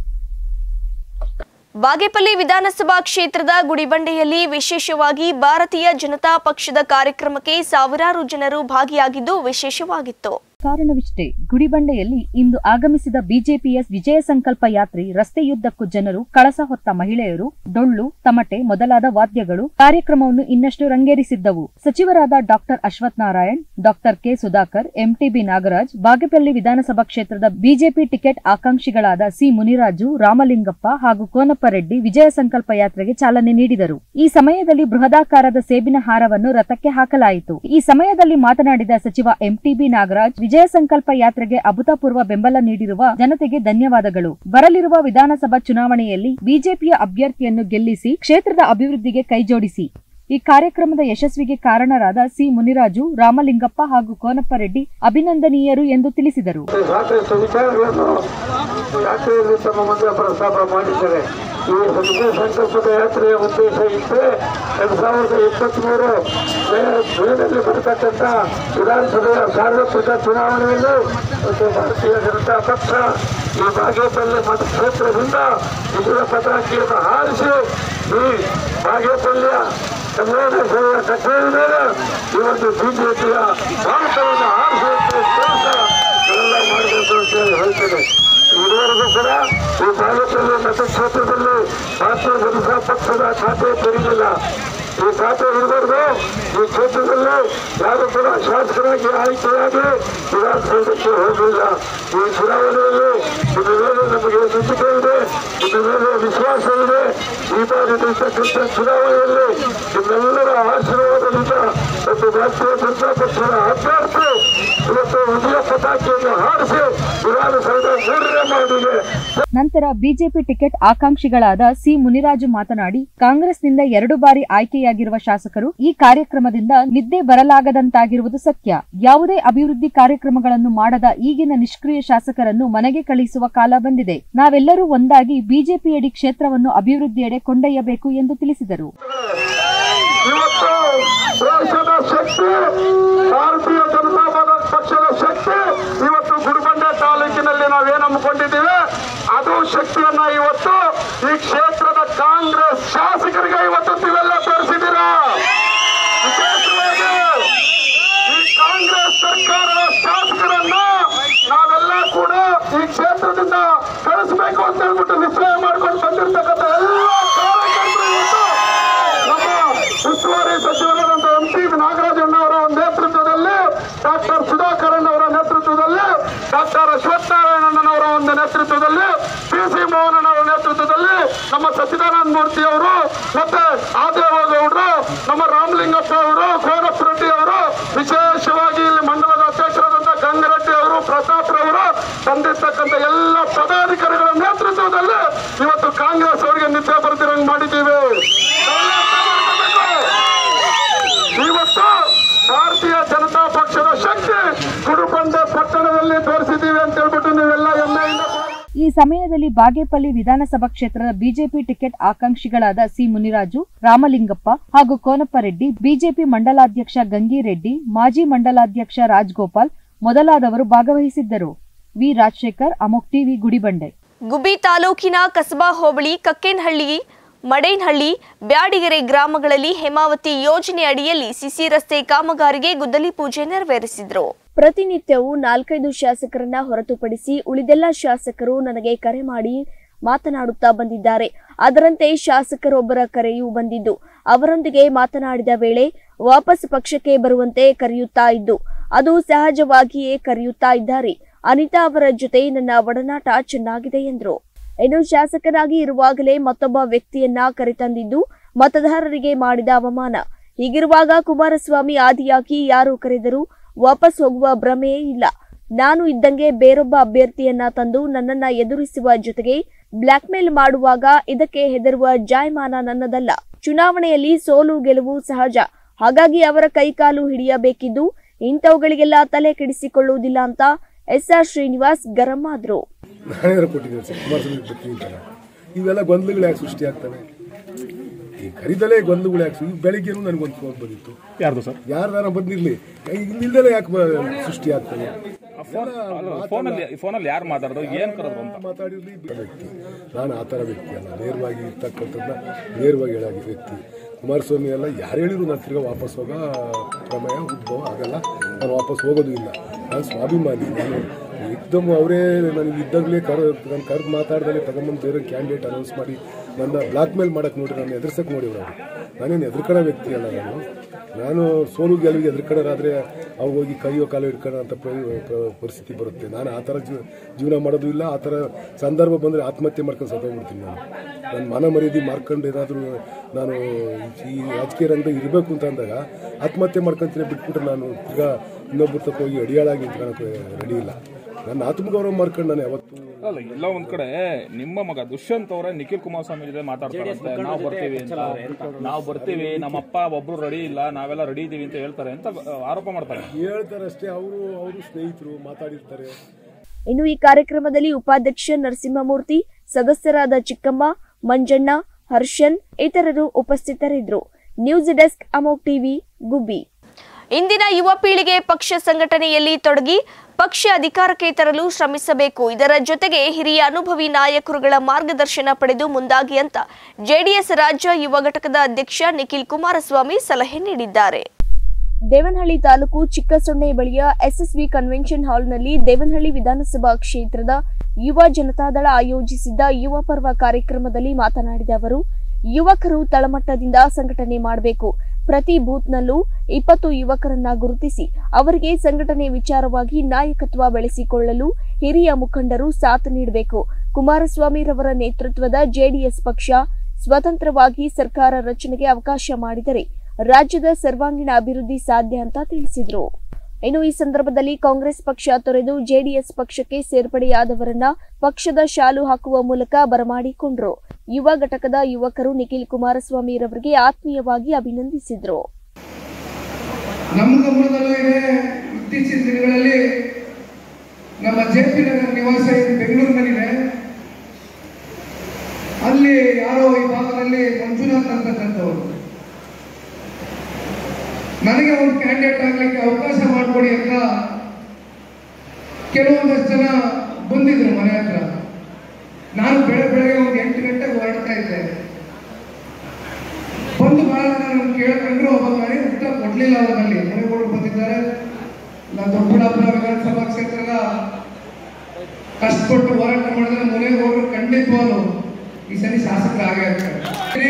Bagepalli ವಿಧಾನಸಭಾ ಕ್ಷೇತ್ರದ ಗುಡಿಬಂಡೆಯಲ್ಲಿ ವಿಶೇಷವಾಗಿ ಭಾರತೀಯ ಜನತಾ ಪಕ್ಷದ ಕಾರ್ಯಕ್ರಮಕ್ಕೆ ಸಾವಿರಾರು ಜನರು ಭಾಗಿಯಾಗಿದ್ದು ವಿಶೇಷವಾಗಿತ್ತು ಕಾರಣವಿಷ್ಟೇ ಗುಡಿಬಂಡೆಯಲ್ಲಿ ಇಂದು ಆಗಮಿಸಿದ ಬಿಜೆಪಿಯ ವಿಜಯ ಸಂಕಲ್ಪ ಯಾತ್ರೆ ರಸ್ತೆಯುದ್ದಕ್ಕೂ ಜನರು ಕಳಸ ಹೊತ್ತ ಮಹಿಳೆಯರು ಡೊಳ್ಳು ತಮಟೆ ಮೊದಲಾದ ವಾದ್ಯಗಳು ಕಾರ್ಯಕ್ರಮವನ್ನು ಇನ್ನಷ್ಟು ರಂಗೇರಿಸಿದ್ದವು ಸಚಿವರಾದ doctor Ashwath Narayan doctor K Sudhakar MTB Nagaraj Bagepalli ವಿಧಾನಸಭಾ ಕ್ಷೇತ್ರದ ಬಿಜೆಪಿ ಟಿಕೆಟ್ ಆಕಾಂಕ್ಷಿಗಳಾದ ಸಿ ಮುನಿರಾಜು ರಾಮಲಿಂಗಪ್ಪ ಹಾಗೂ ಕೋನಪ್ಪ ರೆಡ್ಡಿ ವಿಜಯ ಸಂಕಲ್ಪ ಯಾತ್ರೆಗೆ ಚಾಲನೆ ನೀಡಿದರು ಈ ಸಮಯದಲ್ಲಿ ಬೃಹದಾಕಾರದ ಸೇಬಿನ ಹಾರವನ್ನು ರಥಕ್ಕೆ ಹಾಕಲಾಯಿತು ಈ ಸಮಯದಲ್ಲಿ ಮಾತನಾಡಿದ ಸಚಿವ ಎಂಟಿಬಿ ನಾಗರಾಜ್ ವಿಜಯ ಸಂಕಲ್ಪ ಯಾತ್ರೆಗೆ ಅಭೂತಪೂರ್ವ ಬೆಂಬಲ ನೀಡಿರುವ ಜನತೆಗೆ ಧನ್ಯವಾದಗಳು ಬರಲಿರುವ ವಿಧಾನಸಭಾ ಚುನಾವಣೆಯಲ್ಲಿ ಬಿಜೆಪಿಯ ಅಭ್ಯರ್ಥಿಯನ್ನು ಗೆಲ್ಲಿಸಿ ಕ್ಷೇತ್ರದ ಅಭಿವೃದ್ಧಿಗೆ ಕೈಜೋಡಿಸಿ ಈ ಕಾರ್ಯಕ್ರಮದ ಯಶಸ್ವಿಗೆ ಕಾರಣರಾದ ಸಿ ಮುನಿರಾಜು ರಾಮಲಿಂಗಪ್ಪ ಹಾಗೂ ಕೋನಪ್ಪ ರೆಡ್ಡಿ ಅಭಿನಂದನೀಯರು ಎಂದು ತಿಳಿಸಿದರು ಸಾಕಷ್ಟು ವಿಚಾರಗಳನ್ನು ಯಾತ್ರೆಯಲ್ಲಿ ತಮ್ಮ ಮುಂದೆ ಪ್ರಸ್ತಾಪ ಮಾಡಿದ್ದಾರೆ ಈ ವಿಜಯ ಸಂಕಲ್ಪದ ಯಾತ್ರೆಯ ಉದ್ದೇಶ ಇತ್ತೆ ಎರಡು ಸಾವಿರದ ಇಪ್ಪತ್ತ್ಮೂರು ಮೇನಲ್ಲಿ ಬರತಕ್ಕಂಥ ವಿಧಾನಸಭೆಯ ಸಾರ್ವತ್ರಿಕ ಚುನಾವಣೆಯಲ್ಲಿ ಮತ್ತು ಭಾರತೀಯ ಜನತಾ ಪಕ್ಷ ಈ ಬಾಗೇಪಲ್ಲಿ ಮತಕ್ಷೇತ್ರದಿಂದ ವಿಜಯ ಪತಾಕಿಯನ್ನು ಹಾರಿಸಿ ಈ ಬಾಗೇಪಲ್ಲಿಯ ಕಲ್ಯಾಣ ಸೇವೆಯ ಕಚೇರಿ ಮೇಲೆ ಈ ಒಂದು ಬಿಜೆಪಿಯ ಭಾರತವನ್ನು ಆರಿಸುವಂತೆ ಕೆಲಸ ಎಲ್ಲ ಮಾಡಬೇಕು ಅಂತ ಹೇಳಿ ಹೇಳ್ತೇನೆ ಇದುವರೆಗೂ ಕೂಡ ಈ ಬಾಗೇಪಲ್ಲಿ ಮತಕ್ಷೇತ್ರದಲ್ಲಿ ಭಾರತೀಯ ಜನತಾ ಪಕ್ಷದ ಖಾತೆ ತೆರೆದಿಲ್ಲ ಈ ಖಾತೆ ಇರಬಾರ್ದು ಈ ಕ್ಷೇತ್ರದಲ್ಲಿ ಯಾರು ಕೂಡ ಶಾಸಕರಾಗಿ ಆಯ್ಕೆಯಾಗಿ ವಿಧಾನಸೌಧಕ್ಕೆ ಹೋಗಲಿಲ್ಲ ಈ ಚುನಾವಣೆಯಲ್ಲಿ ಇದ್ರ ಮೇಲೆ ನಮಗೆ ನಂಬಿಕೆ ಇದೆ ಇದ್ರ ಮೇಲೆ ವಿಶ್ವಾಸ ಇದೆ ಈ ಬಾರಿ ನಡೆಸತಕ್ಕಂಥ ಚುನಾವಣೆಯಲ್ಲಿ ನಿಮ್ಮೆಲ್ಲರ ಆಶೀರ್ವಾದದಿಂದ ಮತ್ತು ಭಾರತೀಯ ಜನತಾ ಪಕ್ಷದ ಅಭ್ಯರ್ಥಿ ಇವತ್ತು ವಿಜಯ ಪತಾಕಿಯನ್ನು ಹಾರಿಸಿ ವಿಧಾನಸೌಧ ಮೂರನೇ ಮಾಡಿದೆ ನಂತರ ಬಿಜೆಪಿ ಟಿಕೆಟ್ ಆಕಾಂಕ್ಷಿಗಳಾದ ಸಿ ಮುನಿರಾಜು ಮಾತನಾಡಿ ಕಾಂಗ್ರೆಸ್ನಿಂದ ಎರಡು ಬಾರಿ ಆಯ್ಕೆಯಾಗಿರುವ ಶಾಸಕರು ಈ ಕಾರ್ಯಕ್ರಮದಿಂದ ನಿದ್ದೆ ಬರಲಾಗದಂತಾಗಿರುವುದು ಸತ್ಯ ಯಾವುದೇ ಅಭಿವೃದ್ಧಿ ಕಾರ್ಯಕ್ರಮಗಳನ್ನು ಮಾಡದ ಈಗಿನ ನಿಷ್ಕ್ರಿಯ ಶಾಸಕರನ್ನು ಮನೆಗೆ ಕಳುಹಿಸುವ ಕಾಲ ಬಂದಿದೆ ನಾವೆಲ್ಲರೂ ಒಂದಾಗಿ ಬಿಜೆಪಿಯಡಿ ಕ್ಷೇತ್ರವನ್ನು ಅಭಿವೃದ್ಧಿಯೆಡೆ ಕೊಂಡೊಯ್ಯಬೇಕು ಎಂದು ತಿಳಿಸಿದರು ಇವತ್ತು ದೇಶದ ಶಕ್ತಿ ಭಾರತೀಯ ಜನತಾ ಪದ- ಪಕ್ಷದ ಶಕ್ತಿ ಇವತ್ತು ಗುಡಿಬಂಡೆ ತಾಲೂಕಿನಲ್ಲಿ ನಾವೇನು ಹಮ್ಮಿಕೊಂಡಿದ್ದೀವಿ ಅದು ಶಕ್ತಿಯನ್ನ ಇವತ್ತು ಈ ಕ್ಷೇತ್ರದ ಕಾಂಗ್ರೆಸ್ ಶಾಸಕರಿಗೆ ಇವತ್ತು ನೀವೆಲ್ಲ ತೋರಿಸಿದ್ದೀರಾ ವಿಶೇಷವಾಗಿ ಈ ಕಾಂಗ್ರೆಸ್ ಸರ್ಕಾರದ ಶಾಸಕರನ್ನ ನಾವೆಲ್ಲ ಕೂಡ ಈ ಕ್ಷೇತ್ರದಿಂದ ಕಳಿಸಬೇಕು ಅಂತ ಹೇಳ್ಬಿಟ್ಟು ನಿಶ್ಚಯ ಮಾಡ್ಕೊಂಡು ಬಂದಿರ್ತಕ್ಕಂಥ ಎಲ್ಲ ಕಾರ್ಯಕರ್ತರು ಇವತ್ತು ನಮ್ಮ ಉಸ್ತುವಾರಿ ಸಚಿವರಾದಂತಹ ಎಂ ಟಿ ನಾಗರಾಜಣ್ಣ ಅವರ ನೇತೃತ್ವದಲ್ಲಿ ಡಾಕ್ಟರ್ ಸುಧಾಕರನ್ ಅವರ ನೇತೃತ್ವದಲ್ಲಿ ಡಾಕ್ಟರ್ ಅಶ್ವತ್ಥನಾರಾಯಣನವರ ಒಂದು ನೇತೃತ್ವದಲ್ಲಿ ಪಿ ಸಿ ಮೋಹನ್ ಅವರ ನೇತೃತ್ವದಲ್ಲಿ ನಮ್ಮ ಸಚ್ಚಿದಾನಂದ ಮೂರ್ತಿ ಅವರು ಮತ್ತೆ ಆದೇವೇಗೌಡರು ನಮ್ಮ ರಾಮಲಿಂಗಪ್ಪ ಅವರು ಕೋನಪ್ಪ ರೆಡ್ಡಿ ಅವರು ವಿಶೇಷವಾಗಿ ಇಲ್ಲಿ ಮಂಡಲದ ಅಧ್ಯಕ್ಷರಾದಂತಹ ಗಂಗರೆಡ್ಡಿ ಅವರು ಪ್ರತಾಪ್ ರವರು ತಂದಿರ್ತಕ್ಕಂಥ ಎಲ್ಲ ಪದಾಧಿಕಾರಿಗಳ ನೇತೃತ್ವದಲ್ಲಿ ಇವತ್ತು ಕಾಂಗ್ರೆಸ್ ಅವರಿಗೆ ನಿದ್ದೆ ಬರ್ತಿರಂಗ್ ಮಾಡಿದ್ದೀವಿ ಇವತ್ತು ಭಾರತೀಯ ಜನತಾ ಪಕ್ಷದ ಶಕ್ತಿ ಗುಡುಬಂಡೆ ಪಟ್ಟಣದಲ್ಲಿ ತೋರಿಸಿದ್ದೀವಿ ಅಂತ ಹೇಳ್ಬಿಟ್ಟು ನೀವೆಲ್ಲ ಹೆಮ್ಮೆಯಿಂದ ಈ ಸಮಯದಲ್ಲಿ ಬಾಗೇಪಲ್ಲಿ ವಿಧಾನಸಭಾ ಕ್ಷೇತ್ರದ ಬಿಜೆಪಿ ಟಿಕೆಟ್ ಆಕಾಂಕ್ಷಿಗಳಾದ ಸಿ ಮುನಿರಾಜು ರಾಮಲಿಂಗಪ್ಪ ಹಾಗೂ ಕೋನಪ್ಪ ರೆಡ್ಡಿ ಬಿಜೆಪಿ ಮಂಡಲಾಧ್ಯಕ್ಷ ಗಂಗಿರೆಡ್ಡಿ ಮಾಜಿ ಮಂಡಲಾಧ್ಯಕ್ಷ ರಾಜ್ಗೋಪಾಲ್ ಮೊದಲಾದವರು ಭಾಗವಹಿಸಿದ್ದರು ವಿ ರಾಜಶೇಖರ್ ಅಮೋಕ್ ಟಿವಿ ಗುಡಿಬಂಡೆ ಗುಬ್ಬಿ ತಾಲೂಕಿನ ಕಸಬಾ ಹೋಬಳಿ ಕಕ್ಕೇನಹಳ್ಳಿ ಮಡೇನಹಳ್ಳಿ ಬ್ಯಾಡಿಗೆರೆ ಗ್ರಾಮಗಳಲ್ಲಿ ಹೇಮಾವತಿ ಯೋಜನೆ ಅಡಿಯಲ್ಲಿ ಸಿಸಿ ರಸ್ತೆ ಕಾಮಗಾರಿಗೆ ಗುದ್ದಲಿ ಪೂಜೆ ನೆರವೇರಿಸಿದ್ರು ಪ್ರತಿನಿತ್ಯವೂ ನಾಲ್ಕೈದು ಶಾಸಕರನ್ನ ಹೊರತುಪಡಿಸಿ ಉಳಿದೆಲ್ಲ ಶಾಸಕರು ನನಗೆ ಕರೆ ಮಾಡಿ ಮಾತನಾಡುತ್ತಾ ಬಂದಿದ್ದಾರೆ ಅದರಂತೆ ಶಾಸಕರೊಬ್ಬರ ಕರೆಯೂ ಬಂದಿದ್ದು ಅವರೊಂದಿಗೆ ಮಾತನಾಡಿದ ವೇಳೆ ವಾಪಸ್ ಪಕ್ಷಕ್ಕೆ ಬರುವಂತೆ ಕರೆಯುತ್ತಾ ಇದ್ದು ಅದು ಸಹಜವಾಗಿಯೇ ಕರೆಯುತ್ತಾ ಇದ್ದಾರೆ ಅನಿತಾ ಅವರ ಜೊತೆ ನನ್ನ ಒಡನಾಟ ಚೆನ್ನಾಗಿದೆ ಎಂದರು ಇನ್ನು ಶಾಸಕನಾಗಿ ಇರುವಾಗಲೇ ಮತ್ತೊಬ್ಬ ವ್ಯಕ್ತಿಯನ್ನ ಕರೆತಂದಿದ್ದು ಮತದಾರರಿಗೆ ಮಾಡಿದ ಅವಮಾನ ಹೀಗಿರುವಾಗ ಕುಮಾರಸ್ವಾಮಿ ಆದಿಯಾಗಿ ಯಾರು ಕರೆದರೂ ವಾಪಸ್ ಹೋಗುವ ಭ್ರಮೆಯೇ ಇಲ್ಲ ನಾನು ಇದ್ದಂಗೆ ಬೇರೊಬ್ಬ ಅಭ್ಯರ್ಥಿಯನ್ನ ತಂದು ನನ್ನನ್ನ ಎದುರಿಸುವ ಜೊತೆಗೆ ಬ್ಲಾಕ್ಮೇಲ್ ಮಾಡುವಾಗ ಇದಕ್ಕೆ ಹೆದರುವ ಜಾಯಮಾನ ನನ್ನದಲ್ಲ ಚುನಾವಣೆಯಲ್ಲಿ ಸೋಲು ಗೆಲುವು ಸಹಜ ಹಾಗಾಗಿ ಅವರ ಕೈಕಾಲು ಹಿಡಿಯಬೇಕಿದ್ದು ಇಂಥವುಗಳಿಗೆಲ್ಲ ತಲೆ ಕೆಡಿಸಿಕೊಳ್ಳುವುದಿಲ್ಲ ಅಂತ ಎಸ್ ಆರ್ ಶ್ರೀನಿವಾಸ್ ಗರಂ ಆದ್ರು ನಾನೇನಾರು ಕೊಟ್ಟಿದ್ದೀನಿ ಸರ್ ಕುಮಾರಸ್ವಾಮಿ ಬರ್ತೀನಿ ಅಂತಾರ ಇವೆಲ್ಲ ಗೊಂದಲಗಳು ಯಾಕೆ ಸೃಷ್ಟಿ ಆಗ್ತವೆ ಈ ಕರಿದಲೇ ಗೊಂದಲಗಳು ಯಾಕೆ ಸೃ- ಬೆಳಿಗ್ಗೆನೂ ನನಗೊಂದು ಫೋನ್ ಬಂದಿತ್ತು ಯಾರ್ದು ಸರ್ ಯಾರ್ದಾರ ಬಂದಿರ್ಲಿ ಇಲ್ದಲೇ ಯಾಕೆ ಬ- ಸೃಷ್ಟಿ ಆಗ್ತವೆ ಫೋನಲ್ಲಿ ಫೋನಲ್ಲಿ ಯಾರು ಮಾತಾಡೋದು ಏನ್ ಕರೆದ್ರು ಅಂತ ಮಾತಾಡಿರ್ಲಿ ವ್ಯಕ್ತಿ ನಾನು ಆ ಥರ ವ್ಯಕ್ತಿ ಅಲ್ಲ ನೇರವಾಗಿ ಇರ್ತಕ್ಕಂಥದ್ದನ್ನ ನೇರವಾಗಿ ಹೇಳೋ ವ್ಯಕ್ತಿ ಕುಮಾರಸ್ವಾಮಿ ಎಲ್ಲ ಯಾರು ಹೇಳಿದ್ರು ನಾನು ತಿರ್ಗಾ ವಾಪಸ್ ಹೋಗೋ ಪ್ರಮೇಯ ಉದ್ಭವ ಆಗಲ್ಲ ನಾನು ವಾಪಸ್ ಹೋಗೋದು ಇಲ್ಲ ನಾನು ಸ್ವಾಭಿಮಾನಿ ನಾನು ಏಕ್ದಮ್ ಅವರೇ ನನಗೆ ಇದ್ದಾಗಲೇ ಕರ್ ನಾನು ಕರೆದು ಮಾತಾಡ್ದಾಗೆ ತಗೊಂಬಂದು ಬೇರೆ ಕ್ಯಾಂಡಿಡೇಟ್ ಅನೌನ್ಸ್ ಮಾಡಿ ನನ್ನ ಬ್ಲಾಕ್ ಮೇಲ್ ಮಾಡಕ್ಕೆ ನೋಡಿ ನಾನು ಎದುರ್ಸಕ್ಕೆ ನೋಡಿವ್ರು ಅವರು ನಾನೇನು ಎದುರ್ಕೊಳ್ಳೋ ವ್ಯಕ್ತಿ ಅಲ್ಲ ನಾನು ನಾನು ಸೋಲು ಗೆಲುವಿಗೆ ಎದುರ್ಕೊಳ್ಳೋರಾದರೆ ಅವ್ರು ಹೋಗಿ ಕೈಯೋ ಕಾಲು ಹಿಡ್ಕೊಳ್ಳೋ ಅಂತ ಪ- ಪ- ಪರಿಸ್ಥಿತಿ ಬರುತ್ತೆ ನಾನು ಆ ಥರ ಜೀವ ಜೀವನ ಮಾಡೋದು ಇಲ್ಲ ಆ ಥರ ಸಂದರ್ಭ ಬಂದರೆ ಆತ್ಮಹತ್ಯೆ ಮಾಡ್ಕೊಂಡು ಸತ್ತೋಗ್ಬಿಡ್ತೀನಿ ನಾನು ನನ್ನ ಮಾನ ಮರ್ಯಾದೆ ಮಾರ್ಕೊಂಡು ಏನಾದರೂ ನಾನು ಈ ರಾಜಕೀಯ ರಂಗದಾಗ ಇರಬೇಕು ಅಂತ ಅಂದಾಗ ಆತ್ಮಹತ್ಯೆ ಮಾಡ್ಕೊಂತೀನಿ ಬಿಟ್ಬಿಟ್ರೆ ನಾನು ತಿರ್ಗಾ ಇನ್ನೊಬ್ಬರ ತಕ್ಕ ಹೋಗಿ ಅಡಿಯಾಳಾಗಿ ನಿಂತ್ಕೊಳ್ಳೋಕೆ ರೆಡಿ ಇಲ್ಲ ನನ್ನ ಆತ್ಮಗೌರವ ಮಾಡ್ಕೊಂಡು ನಾನು ಯಾವತ್ತೂ ಅಲ್ಲ ಎಲ್ಲ ಒಂದ್ ಕಡೆ ನಿಮ್ಮ ಮಗ ದುಷ್ಯಂತ್ ಅವರೇ ನಿಖಿಲ್ ಕುಮಾರಸ್ವಾಮಿ ಜೊತೆ ಮಾತಾಡ್ತಾರಂತೆ ನಾವು ಬರ್ತೀವಿ ಅಂತ ನಾವು ಬರ್ತೀವಿ ನಮ್ಮ ಅಪ್ಪ ಒಬ್ರು ರೆಡಿ ಇಲ್ಲ ನಾವೆಲ್ಲ ರೆಡಿ ಇದೀವಿ ಅಂತ ಹೇಳ್ತಾರೆ ಅಂತ ಆ, ಆರೋಪ ಮಾಡ್ತಾರೆ ಹೇಳ್ತಾರೆ ಅಷ್ಟೇ ಅವರು ಅವರು ಸ್ನೇಹಿತರು ಮಾತಾಡಿರ್ತಾರೆ ಇನ್ನು ಈ ಕಾರ್ಯಕ್ರಮದಲ್ಲಿ ಉಪಾಧ್ಯಕ್ಷ ನರಸಿಂಹಮೂರ್ತಿ ಸದಸ್ಯರಾದ ಚಿಕ್ಕಮ್ಮ ಮಂಜಣ್ಣ ಹರ್ಷನ್ ಇತರರು ಉಪಸ್ಥಿತರಿದ್ದರು news desk Amok TV Gubbi ಇಂದಿನ ಯುವ ಪೀಳಿಗೆ ಪಕ್ಷ ಸಂಘಟನೆಯಲ್ಲಿ ತೊಡಗಿ ಪಕ್ಷ ಅಧಿಕಾರಕ್ಕೆ ತರಲು ಶ್ರಮಿಸಬೇಕು ಇದರ ಜೊತೆಗೆ ಹಿರಿಯ ಅನುಭವಿ ನಾಯಕರುಗಳ ಮಾರ್ಗದರ್ಶನ ಪಡೆದು ಮುಂದಾಗಿ ಅಂತ ಜೆಡಿಎಸ್ ರಾಜ್ಯ ಯುವ ಘಟಕದ ಅಧ್ಯಕ್ಷ ನಿಖಿಲ್ ಕುಮಾರಸ್ವಾಮಿ ಸಲಹೆ ನೀಡಿದ್ದಾರೆ ದೇವನಹಳ್ಳಿ ತಾಲೂಕು ಚಿಕ್ಕಸೊಣ್ಣೆ ಬಳಿಯ ಎಸ್ಎಸ್ವಿ ಕನ್ವೆನ್ಷನ್ ಹಾಲ್ನಲ್ಲಿ ದೇವನಹಳ್ಳಿ ವಿಧಾನಸಭಾ ಕ್ಷೇತ್ರದ ಯುವ ಜನತಾದಳ ಆಯೋಜಿಸಿದ್ದ ಯುವ ಪರ್ವ ಕಾರ್ಯಕ್ರಮದಲ್ಲಿ ಮಾತನಾಡಿದ ಅವರು ಯುವಕರು ತಳಮಟ್ಟದಿಂದ ಸಂಘಟನೆ ಮಾಡಬೇಕು ಪ್ರತಿ ಬೂತ್ನಲ್ಲೂ ಇಪ್ಪತ್ತು ಯುವಕರನ್ನ ಗುರುತಿಸಿ ಅವರಿಗೆ ಸಂಘಟನೆ ವಿಚಾರವಾಗಿ ನಾಯಕತ್ವ ಬೆಳೆಸಿಕೊಳ್ಳಲು ಹಿರಿಯ ಮುಖಂಡರು ಸಾಥ್ ನೀಡಬೇಕು ಕುಮಾರಸ್ವಾಮಿರವರ ನೇತೃತ್ವದ ಜೆಡಿಎಸ್ ಪಕ್ಷ ಸ್ವತಂತ್ರವಾಗಿ ಸರ್ಕಾರ ರಚನೆಗೆ ಅವಕಾಶ ಮಾಡಿದರೆ ರಾಜ್ಯದ ಸರ್ವಾಂಗೀಣ ಅಭಿವೃದ್ಧಿ ಸಾಧ್ಯ ಅಂತ ತಿಳಿಸಿದರು ಇನ್ನು ಈ ಸಂದರ್ಭದಲ್ಲಿ ಕಾಂಗ್ರೆಸ್ ಪಕ್ಷ ತೊರೆದು ಜೆಡಿಎಸ್ ಪಕ್ಷಕ್ಕೆ ಸೇರ್ಪಡೆಯಾದವರನ್ನ ಪಕ್ಷದ ಶಾಲು ಹಾಕುವ ಮೂಲಕ ಬರಮಾಡಿಕೊಂಡ್ರು ಯುವ ಘಟಕದ ಯುವಕರು ನಿಖಿಲ್ ಕುಮಾರಸ್ವಾಮಿರವರಿಗೆ ಆತ್ಮೀಯವಾಗಿ ಅಭಿನಂದಿಸಿದ್ರು ನಮ್ಮ ಗಮನದಲ್ಲೂ ಇದೆ ಇತ್ತೀಚಿನ ದಿನಗಳಲ್ಲಿ ನಮ್ಮ ಜೆ ಪಿ ನಗರ ನಿವಾಸ ಏನು ಬೆಂಗಳೂರಿನಲ್ಲಿದೆ ಅಲ್ಲಿ ಯಾರೋ ಈ ಭಾಗದಲ್ಲಿ ಮಂಜುನಾಥ್ ಅಂತಕ್ಕಂಥವ್ರು ನನಗೆ ಒಂದು ಕ್ಯಾಂಡಿಡೇಟ್ ಆಗ್ಲಿಕ್ಕೆ ಅವಕಾಶ ಮಾಡಿಕೊಡಿ ಅಂತ ಕೆಲವೊಂದಷ್ಟು ಜನ ಬಂದಿದ್ರು ಮನೆ ಹತ್ರ ನಾನು ಬೆಳೆ ಬೆಳಗ್ಗೆ ಒಂದು ಎಂಟು ಗಂಟೆಗೆ ಹೊರಡ್ತಾ ಇದ್ದೆ ಬಂದು ಬಹಳ ಜನ ನಮ್ಗೆ ಕೇಳ್ಕೊಂಡ್ರು ಅವಾಗ ನನಗೆ ಉತ್ತರ ಕೊಡ್ಲಿಲ್ಲ ಅವರಲ್ಲಿ ಮನೆಗಳು ಬಂದಿದ್ದಾರೆ ನಾನು ದೊಡ್ಡಬಳ್ಳಾಪುರ ವಿಧಾನಸಭಾ ಕ್ಷೇತ್ರದ ಕಷ್ಟಪಟ್ಟು ಹೋರಾಟ ಮಾಡಿದ್ರೆ ಮನೆಗೆ ಹೋದ್ರು ಖಂಡಿತವಾಗ್ಲು ಈ ಸರಿ ಶಾಸಕರಾಗೇ ಆಗ್ತಾರೆ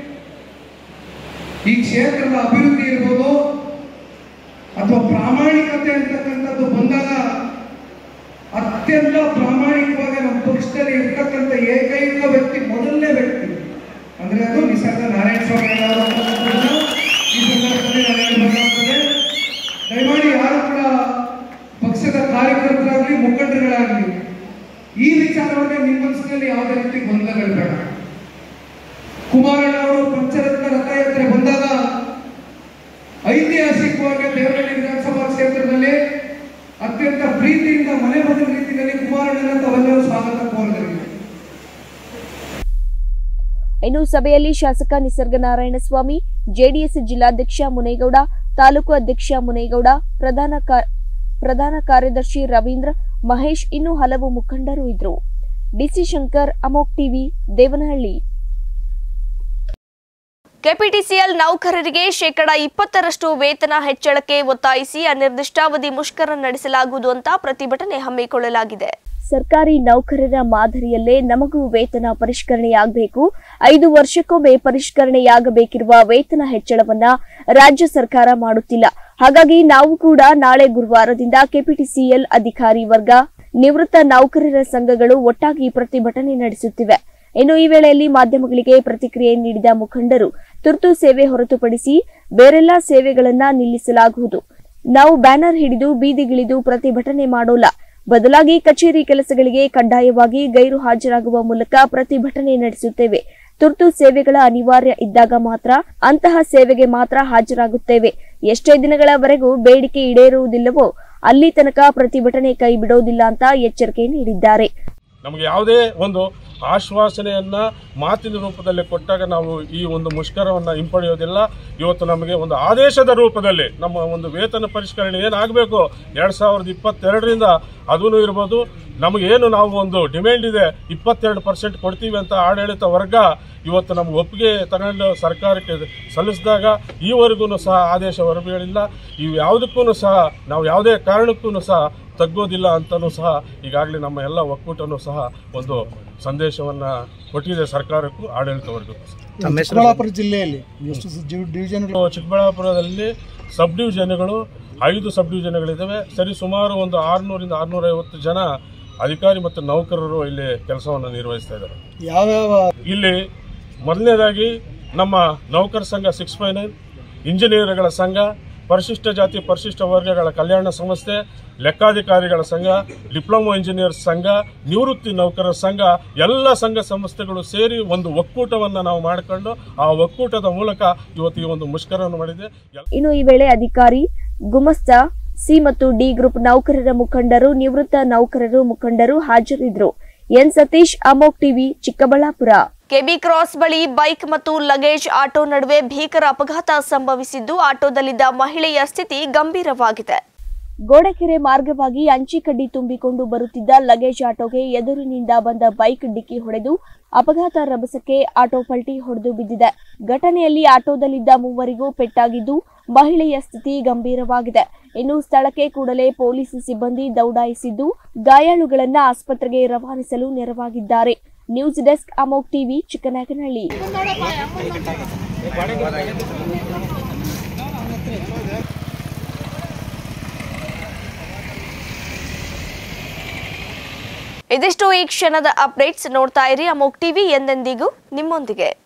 ಈ ಕ್ಷೇತ್ರದ ಅಭಿವೃದ್ಧಿ ಇರ್ಬೋದು ಅಥವಾ ಪ್ರಾಮಾಣಿಕತೆ ಅಂತಕ್ಕಂಥದ್ದು ಬಂದಾಗ ಅತ್ಯಂತ ಪ್ರಾಮಾಣಿಕವಾಗಿ ನಮ್ಮ ಪಕ್ಷದಲ್ಲಿ ಇರ್ತಕ್ಕಂಥ ಏಕೈಕ ವ್ಯಕ್ತಿ ಮೊದಲನೇ ವ್ಯಕ್ತಿ ಅಂದ್ರೆ ಅದು ನಿಸರ್ಗ ನಾರಾಯಣ ಸ್ವಾಮಿ ಅವರು ಅಂತಕ್ಕಂಥದ್ದನ್ನ ಈ ಸಂದರ್ಭದಲ್ಲಿ ನಾನು ಹೇಳ್ಬೇಕಾಗ್ತದೆ ದಯಮಾಡಿ ಯಾರು ಕೂಡ ಪಕ್ಷದ ಕಾರ್ಯಕರ್ತರಾಗಲಿ ಮುಖಂಡರುಗಳಾಗಲಿ ಈ ವಿಚಾರವನ್ನೇ ನಿಮ್ಮ ಮನಸ್ಸಿನಲ್ಲಿ ಯಾವುದೇ ರೀತಿ ಗೊಂದಲಗಳು ಬೇಡ ಕುಮಾರಣ್ಣ ಅವರು ಪಂಚರತ್ನ ರಥಯಾತ್ರೆ ಬಂದಾಗ ಐತಿಹಾಸಿಕವಾಗಿ ದೇವನಹಳ್ಳಿ ವಿಧಾನಸಭಾ ಕ್ಷೇತ್ರದಲ್ಲಿ ಅತ್ಯಂತ ಪ್ರೀತಿಯಿಂದ ಮನೆ ಬಂದ ರೀತಿಯಲ್ಲಿ ಕುಮಾರಣ್ಣನ ತಾವೆಲ್ಲರೂ ಸ್ವಾಗತ ಕೋರಿದರು ಇನ್ನು ಸಭೆಯಲ್ಲಿ ಶಾಸಕ ನಿಸರ್ಗ ನಾರಾಯಣಸ್ವಾಮಿ ಜೆಡಿಎಸ್ ಜಿಲ್ಲಾಧ್ಯಕ್ಷ ಮುನೇಗೌಡ ತಾಲೂಕು ಅಧ್ಯಕ್ಷ ಮುನೇಗೌಡ ಪ್ರಧಾನ ಕಾ- ಪ್ರಧಾನ ಕಾರ್ಯದರ್ಶಿ ರವೀಂದ್ರ ಮಹೇಶ್ ಇನ್ನು ಹಲವು ಮುಖಂಡರು ಇದ್ರು ಡಿಸಿ ಶಂಕರ್ ಅಮೋಕ್ ಟಿವಿ ದೇವನಹಳ್ಳಿ ಕೆಪಿಟಿಸಿಎಲ್ ನೌಕರರಿಗೆ ಶೇಕಡ ಇಪ್ಪತ್ತರಷ್ಟು ವೇತನ ಹೆಚ್ಚಳಕ್ಕೆ ಒತ್ತಾಯಿಸಿ ಅನಿರ್ದಿಷ್ಟಾವಧಿ ಮುಷ್ಕರ ನಡೆಸಲಾಗುವುದು ಅಂತ ಪ್ರತಿಭಟನೆ ಹಮ್ಮಿಕೊಳ್ಳಲಾಗಿದೆ ಸರ್ಕಾರಿ ನೌಕರರ ಮಾದರಿಯಲ್ಲೇ ನಮಗೂ ವೇತನ ಪರಿಷ್ಕರಣೆಯಾಗಬೇಕು ಐದು ವರ್ಷಕ್ಕೊಮ್ಮೆ ಪರಿಷ್ಕರಣೆಯಾಗಬೇಕಿರುವ ವೇತನ ಹೆಚ್ಚಳವನ್ನ ರಾಜ್ಯ ಸರ್ಕಾರ ಮಾಡುತ್ತಿಲ್ಲ ಹಾಗಾಗಿ ನಾವು ಕೂಡ ನಾಳೆ ಗುರುವಾರದಿಂದ ಕೆಪಿಟಿಸಿಎಲ್ ಅಧಿಕಾರಿ ವರ್ಗ ನಿವೃತ್ತ ನೌಕರರ ಸಂಘಗಳು ಒಟ್ಟಾಗಿ ಪ್ರತಿಭಟನೆ ನಡೆಸುತ್ತಿವೆ ಇನ್ನು ಈ ವೇಳೆಯಲ್ಲಿ ಮಾಧ್ಯಮಗಳಿಗೆ ಪ್ರತಿಕ್ರಿಯೆ ನೀಡಿದ ಮುಖಂಡರು ತುರ್ತು ಸೇವೆ ಹೊರತುಪಡಿಸಿ ಬೇರೆಲ್ಲಾ ಸೇವೆಗಳನ್ನ ನಿಲ್ಲಿಸಲಾಗುವುದು ನಾವು ಬ್ಯಾನರ್ ಹಿಡಿದು ಬೀದಿಗಿಳಿದು ಪ್ರತಿಭಟನೆ ಮಾಡೋಲ್ಲ ಬದಲಾಗಿ ಕಚೇರಿ ಕೆಲಸಗಳಿಗೆ ಕಡ್ಡಾಯವಾಗಿ ಗೈರು ಹಾಜರಾಗುವ ಮೂಲಕ ಪ್ರತಿಭಟನೆ ನಡೆಸುತ್ತೇವೆ ತುರ್ತು ಸೇವೆಗಳ ಅನಿವಾರ್ಯ ಇದ್ದಾಗ ಮಾತ್ರ ಅಂತಹ ಸೇವೆಗೆ ಮಾತ್ರ ಹಾಜರಾಗುತ್ತೇವೆ ಎಷ್ಟೇ ದಿನಗಳವರೆಗೂ ಬೇಡಿಕೆ ಈಡೇರುವುದಿಲ್ಲವೋ ಅಲ್ಲಿ ತನಕ ಪ್ರತಿಭಟನೆ ಕೈ ಬಿಡೋದಿಲ್ಲ ಅಂತ ಎಚ್ಚರಿಕೆ ನೀಡಿದ್ದಾರೆ ನಮಗೆ ಯಾವುದೇ ಒಂದು ಆಶ್ವಾಸನೆಯನ್ನ ಮಾತಿನ ರೂಪದಲ್ಲಿ ಕೊಟ್ಟಾಗ ನಾವು ಈ ಒಂದು ಮುಷ್ಕರವನ್ನು ಹಿಂಪಡೆಯೋದಿಲ್ಲ ಇವತ್ತು ನಮಗೆ ಒಂದು ಆದೇಶದ ರೂಪದಲ್ಲಿ ನಮ್ಮ ಒಂದು ವೇತನ ಪರಿಷ್ಕರಣೆ ಏನಾಗಬೇಕು ಎರಡು ಸಾವಿರದ ಇಪ್ಪತ್ತೆರಡರಿಂದ ಅದೂ ಇರ್ಬೋದು ನಮಗೇನು ನಾವು ಒಂದು ಡಿಮ್ಯಾಂಡ್ ಇದೆ ಇಪ್ಪತ್ತೆರಡು ಪರ್ಸೆಂಟ್ ಕೊಡ್ತೀವಿ ಅಂತ ಆಡಳಿತ ವರ್ಗ ಇವತ್ತು ನಮ್ಗೆ ಒಪ್ಪಿಗೆ ತಗೊಂಡು ಸರ್ಕಾರಕ್ಕೆ ಸಲ್ಲಿಸಿದಾಗ ಈವರೆಗೂ ಸಹ ಆದೇಶ ಹೊರಬೀಳಿಲ್ಲ ಇವು ಯಾವುದಕ್ಕೂ ಸಹ ನಾವು ಯಾವುದೇ ಕಾರಣಕ್ಕೂ ಸಹ ತಗ್ಗೋದಿಲ್ಲ ಅಂತಲೂ ಸಹ ಈಗಾಗಲೇ ನಮ್ಮ ಎಲ್ಲ ಒಕ್ಕೂಟನೂ ಸಹ ಒಂದು ಸಂದೇಶವನ್ನು ಕೊಟ್ಟಿದೆ ಸರ್ಕಾರಕ್ಕೂ ಆಡಳಿತವರೆಗೂ ಚಿಕ್ಕಬಳ್ಳಾಪುರ ಜಿಲ್ಲೆಯಲ್ಲಿ ಎಷ್ಟು ಡಿವಿಷನ್ ಚಿಕ್ಕಬಳ್ಳಾಪುರದಲ್ಲಿ ಸಬ್ ಡಿವಿಷನ್ಗಳು ಐದು ಸಬ್ ಡಿವಿಷನ್ಗಳಿದ್ದಾವೆ ಸರಿ ಸುಮಾರು ಒಂದು ಆರುನೂರಿಂದ ಆರುನೂರೈವತ್ತು ಜನ ಅಧಿಕಾರಿ ಮತ್ತು ನೌಕರರು ಇಲ್ಲಿ ಕೆಲಸವನ್ನು ನಿರ್ವಹಿಸ್ತಾ ಇದ್ದಾರೆ ಯಾವ್ಯಾವ ಇಲ್ಲಿ ಮೊದಲನೇದಾಗಿ ನಮ್ಮ ನೌಕರ ಸಂಘ ಸಿಕ್ಸ್ ಫೈವ್ ನೈನ್ ಇಂಜಿನಿಯರ್ಗಳ ಸಂಘ ಪರಿಶಿಷ್ಟ ಜಾತಿ ಪರಿಶಿಷ್ಟ ವರ್ಗಗಳ ಕಲ್ಯಾಣ ಸಂಸ್ಥೆ ಲೆಕ್ಕಾಧಿಕಾರಿಗಳ ಸಂಘ ಡಿಪ್ಲೊಮಾ ಇಂಜಿನಿಯರ್ ಸಂಘ ನಿವೃತ್ತಿ ನೌಕರರ ಸಂಘ ಎಲ್ಲ ಸಂಘ ಸಂಸ್ಥೆಗಳು ಸೇರಿ ಒಂದು ಒಕ್ಕೂಟವನ್ನು ನಾವು ಮಾಡಿಕೊಂಡು ಆ ಒಕ್ಕೂಟದ ಮೂಲಕ ಇವತ್ತು ಈ ಒಂದು ಮುಷ್ಕರವನ್ನು ಮಾಡಿದೆ ಇನ್ನು ಈ ವೇಳೆ ಅಧಿಕಾರಿ ಗುಮಸ್ತ ಸಿ ಮತ್ತು ಡಿ ಗ್ರೂಪ್ ನೌಕರರ ಮುಖಂಡರು ನಿವೃತ್ತ ನೌಕರರು ಮುಖಂಡರು ಹಾಜರಿದ್ದರು N Satish Amok TV Chikkaballapura KB cross ಬಳಿ ಬೈಕ್ ಮತ್ತು ಲಗೇಜ್ ಆಟೋ ನಡುವೆ ಭೀಕರ ಅಪಘಾತ ಸಂಭವಿಸಿದ್ದು ಆಟೋದಲ್ಲಿದ್ದ ಮಹಿಳೆಯ ಸ್ಥಿತಿ ಗಂಭೀರವಾಗಿದೆ ಗೋಡೆಕೆರೆ ಮಾರ್ಗವಾಗಿ ಅಂಚಿಕಡ್ಡಿ ತುಂಬಿಕೊಂಡು ಬರುತ್ತಿದ್ದ ಲಗೇಜ್ ಆಟೋಗೆ ಎದುರಿನಿಂದ ಬಂದ ಬೈಕ್ ಡಿಕ್ಕಿ ಹೊಡೆದು ಅಪಘಾತ ರಭಸಕ್ಕೆ ಆಟೋ ಪಲ್ಟಿ ಹೊಡೆದು ಬಿದ್ದಿದೆ ಘಟನೆಯಲ್ಲಿ ಆಟೋದಲ್ಲಿದ್ದ ಮೂವರಿಗೂ ಪೆಟ್ಟಾಗಿದ್ದು ಮಹಿಳೆಯ ಸ್ಥಿತಿ ಗಂಭೀರವಾಗಿದೆ ಇನ್ನು ಸ್ಥಳಕ್ಕೆ ಕೂಡಲೇ ಪೊಲೀಸ್ ಸಿಬ್ಬಂದಿ ದೌಡಾಯಿಸಿದ್ದು ಗಾಯಾಳುಗಳನ್ನ ಆಸ್ಪತ್ರೆಗೆ ರವಾನಿಸಲು ನೆರವಾಗಿದ್ದಾರೆ news desk Amok TV Chikkanaganahalli ಇದಿಷ್ಟು ಈ ಕ್ಷಣದ ಅಪ್ಡೇಟ್ಸ್ ನೋಡ್ತಾ ಇರಿ ಅಮೋಕ್ ಟಿವಿ ಎಂದೆಂದಿಗೂ ನಿಮ್ಮೊಂದಿಗೆ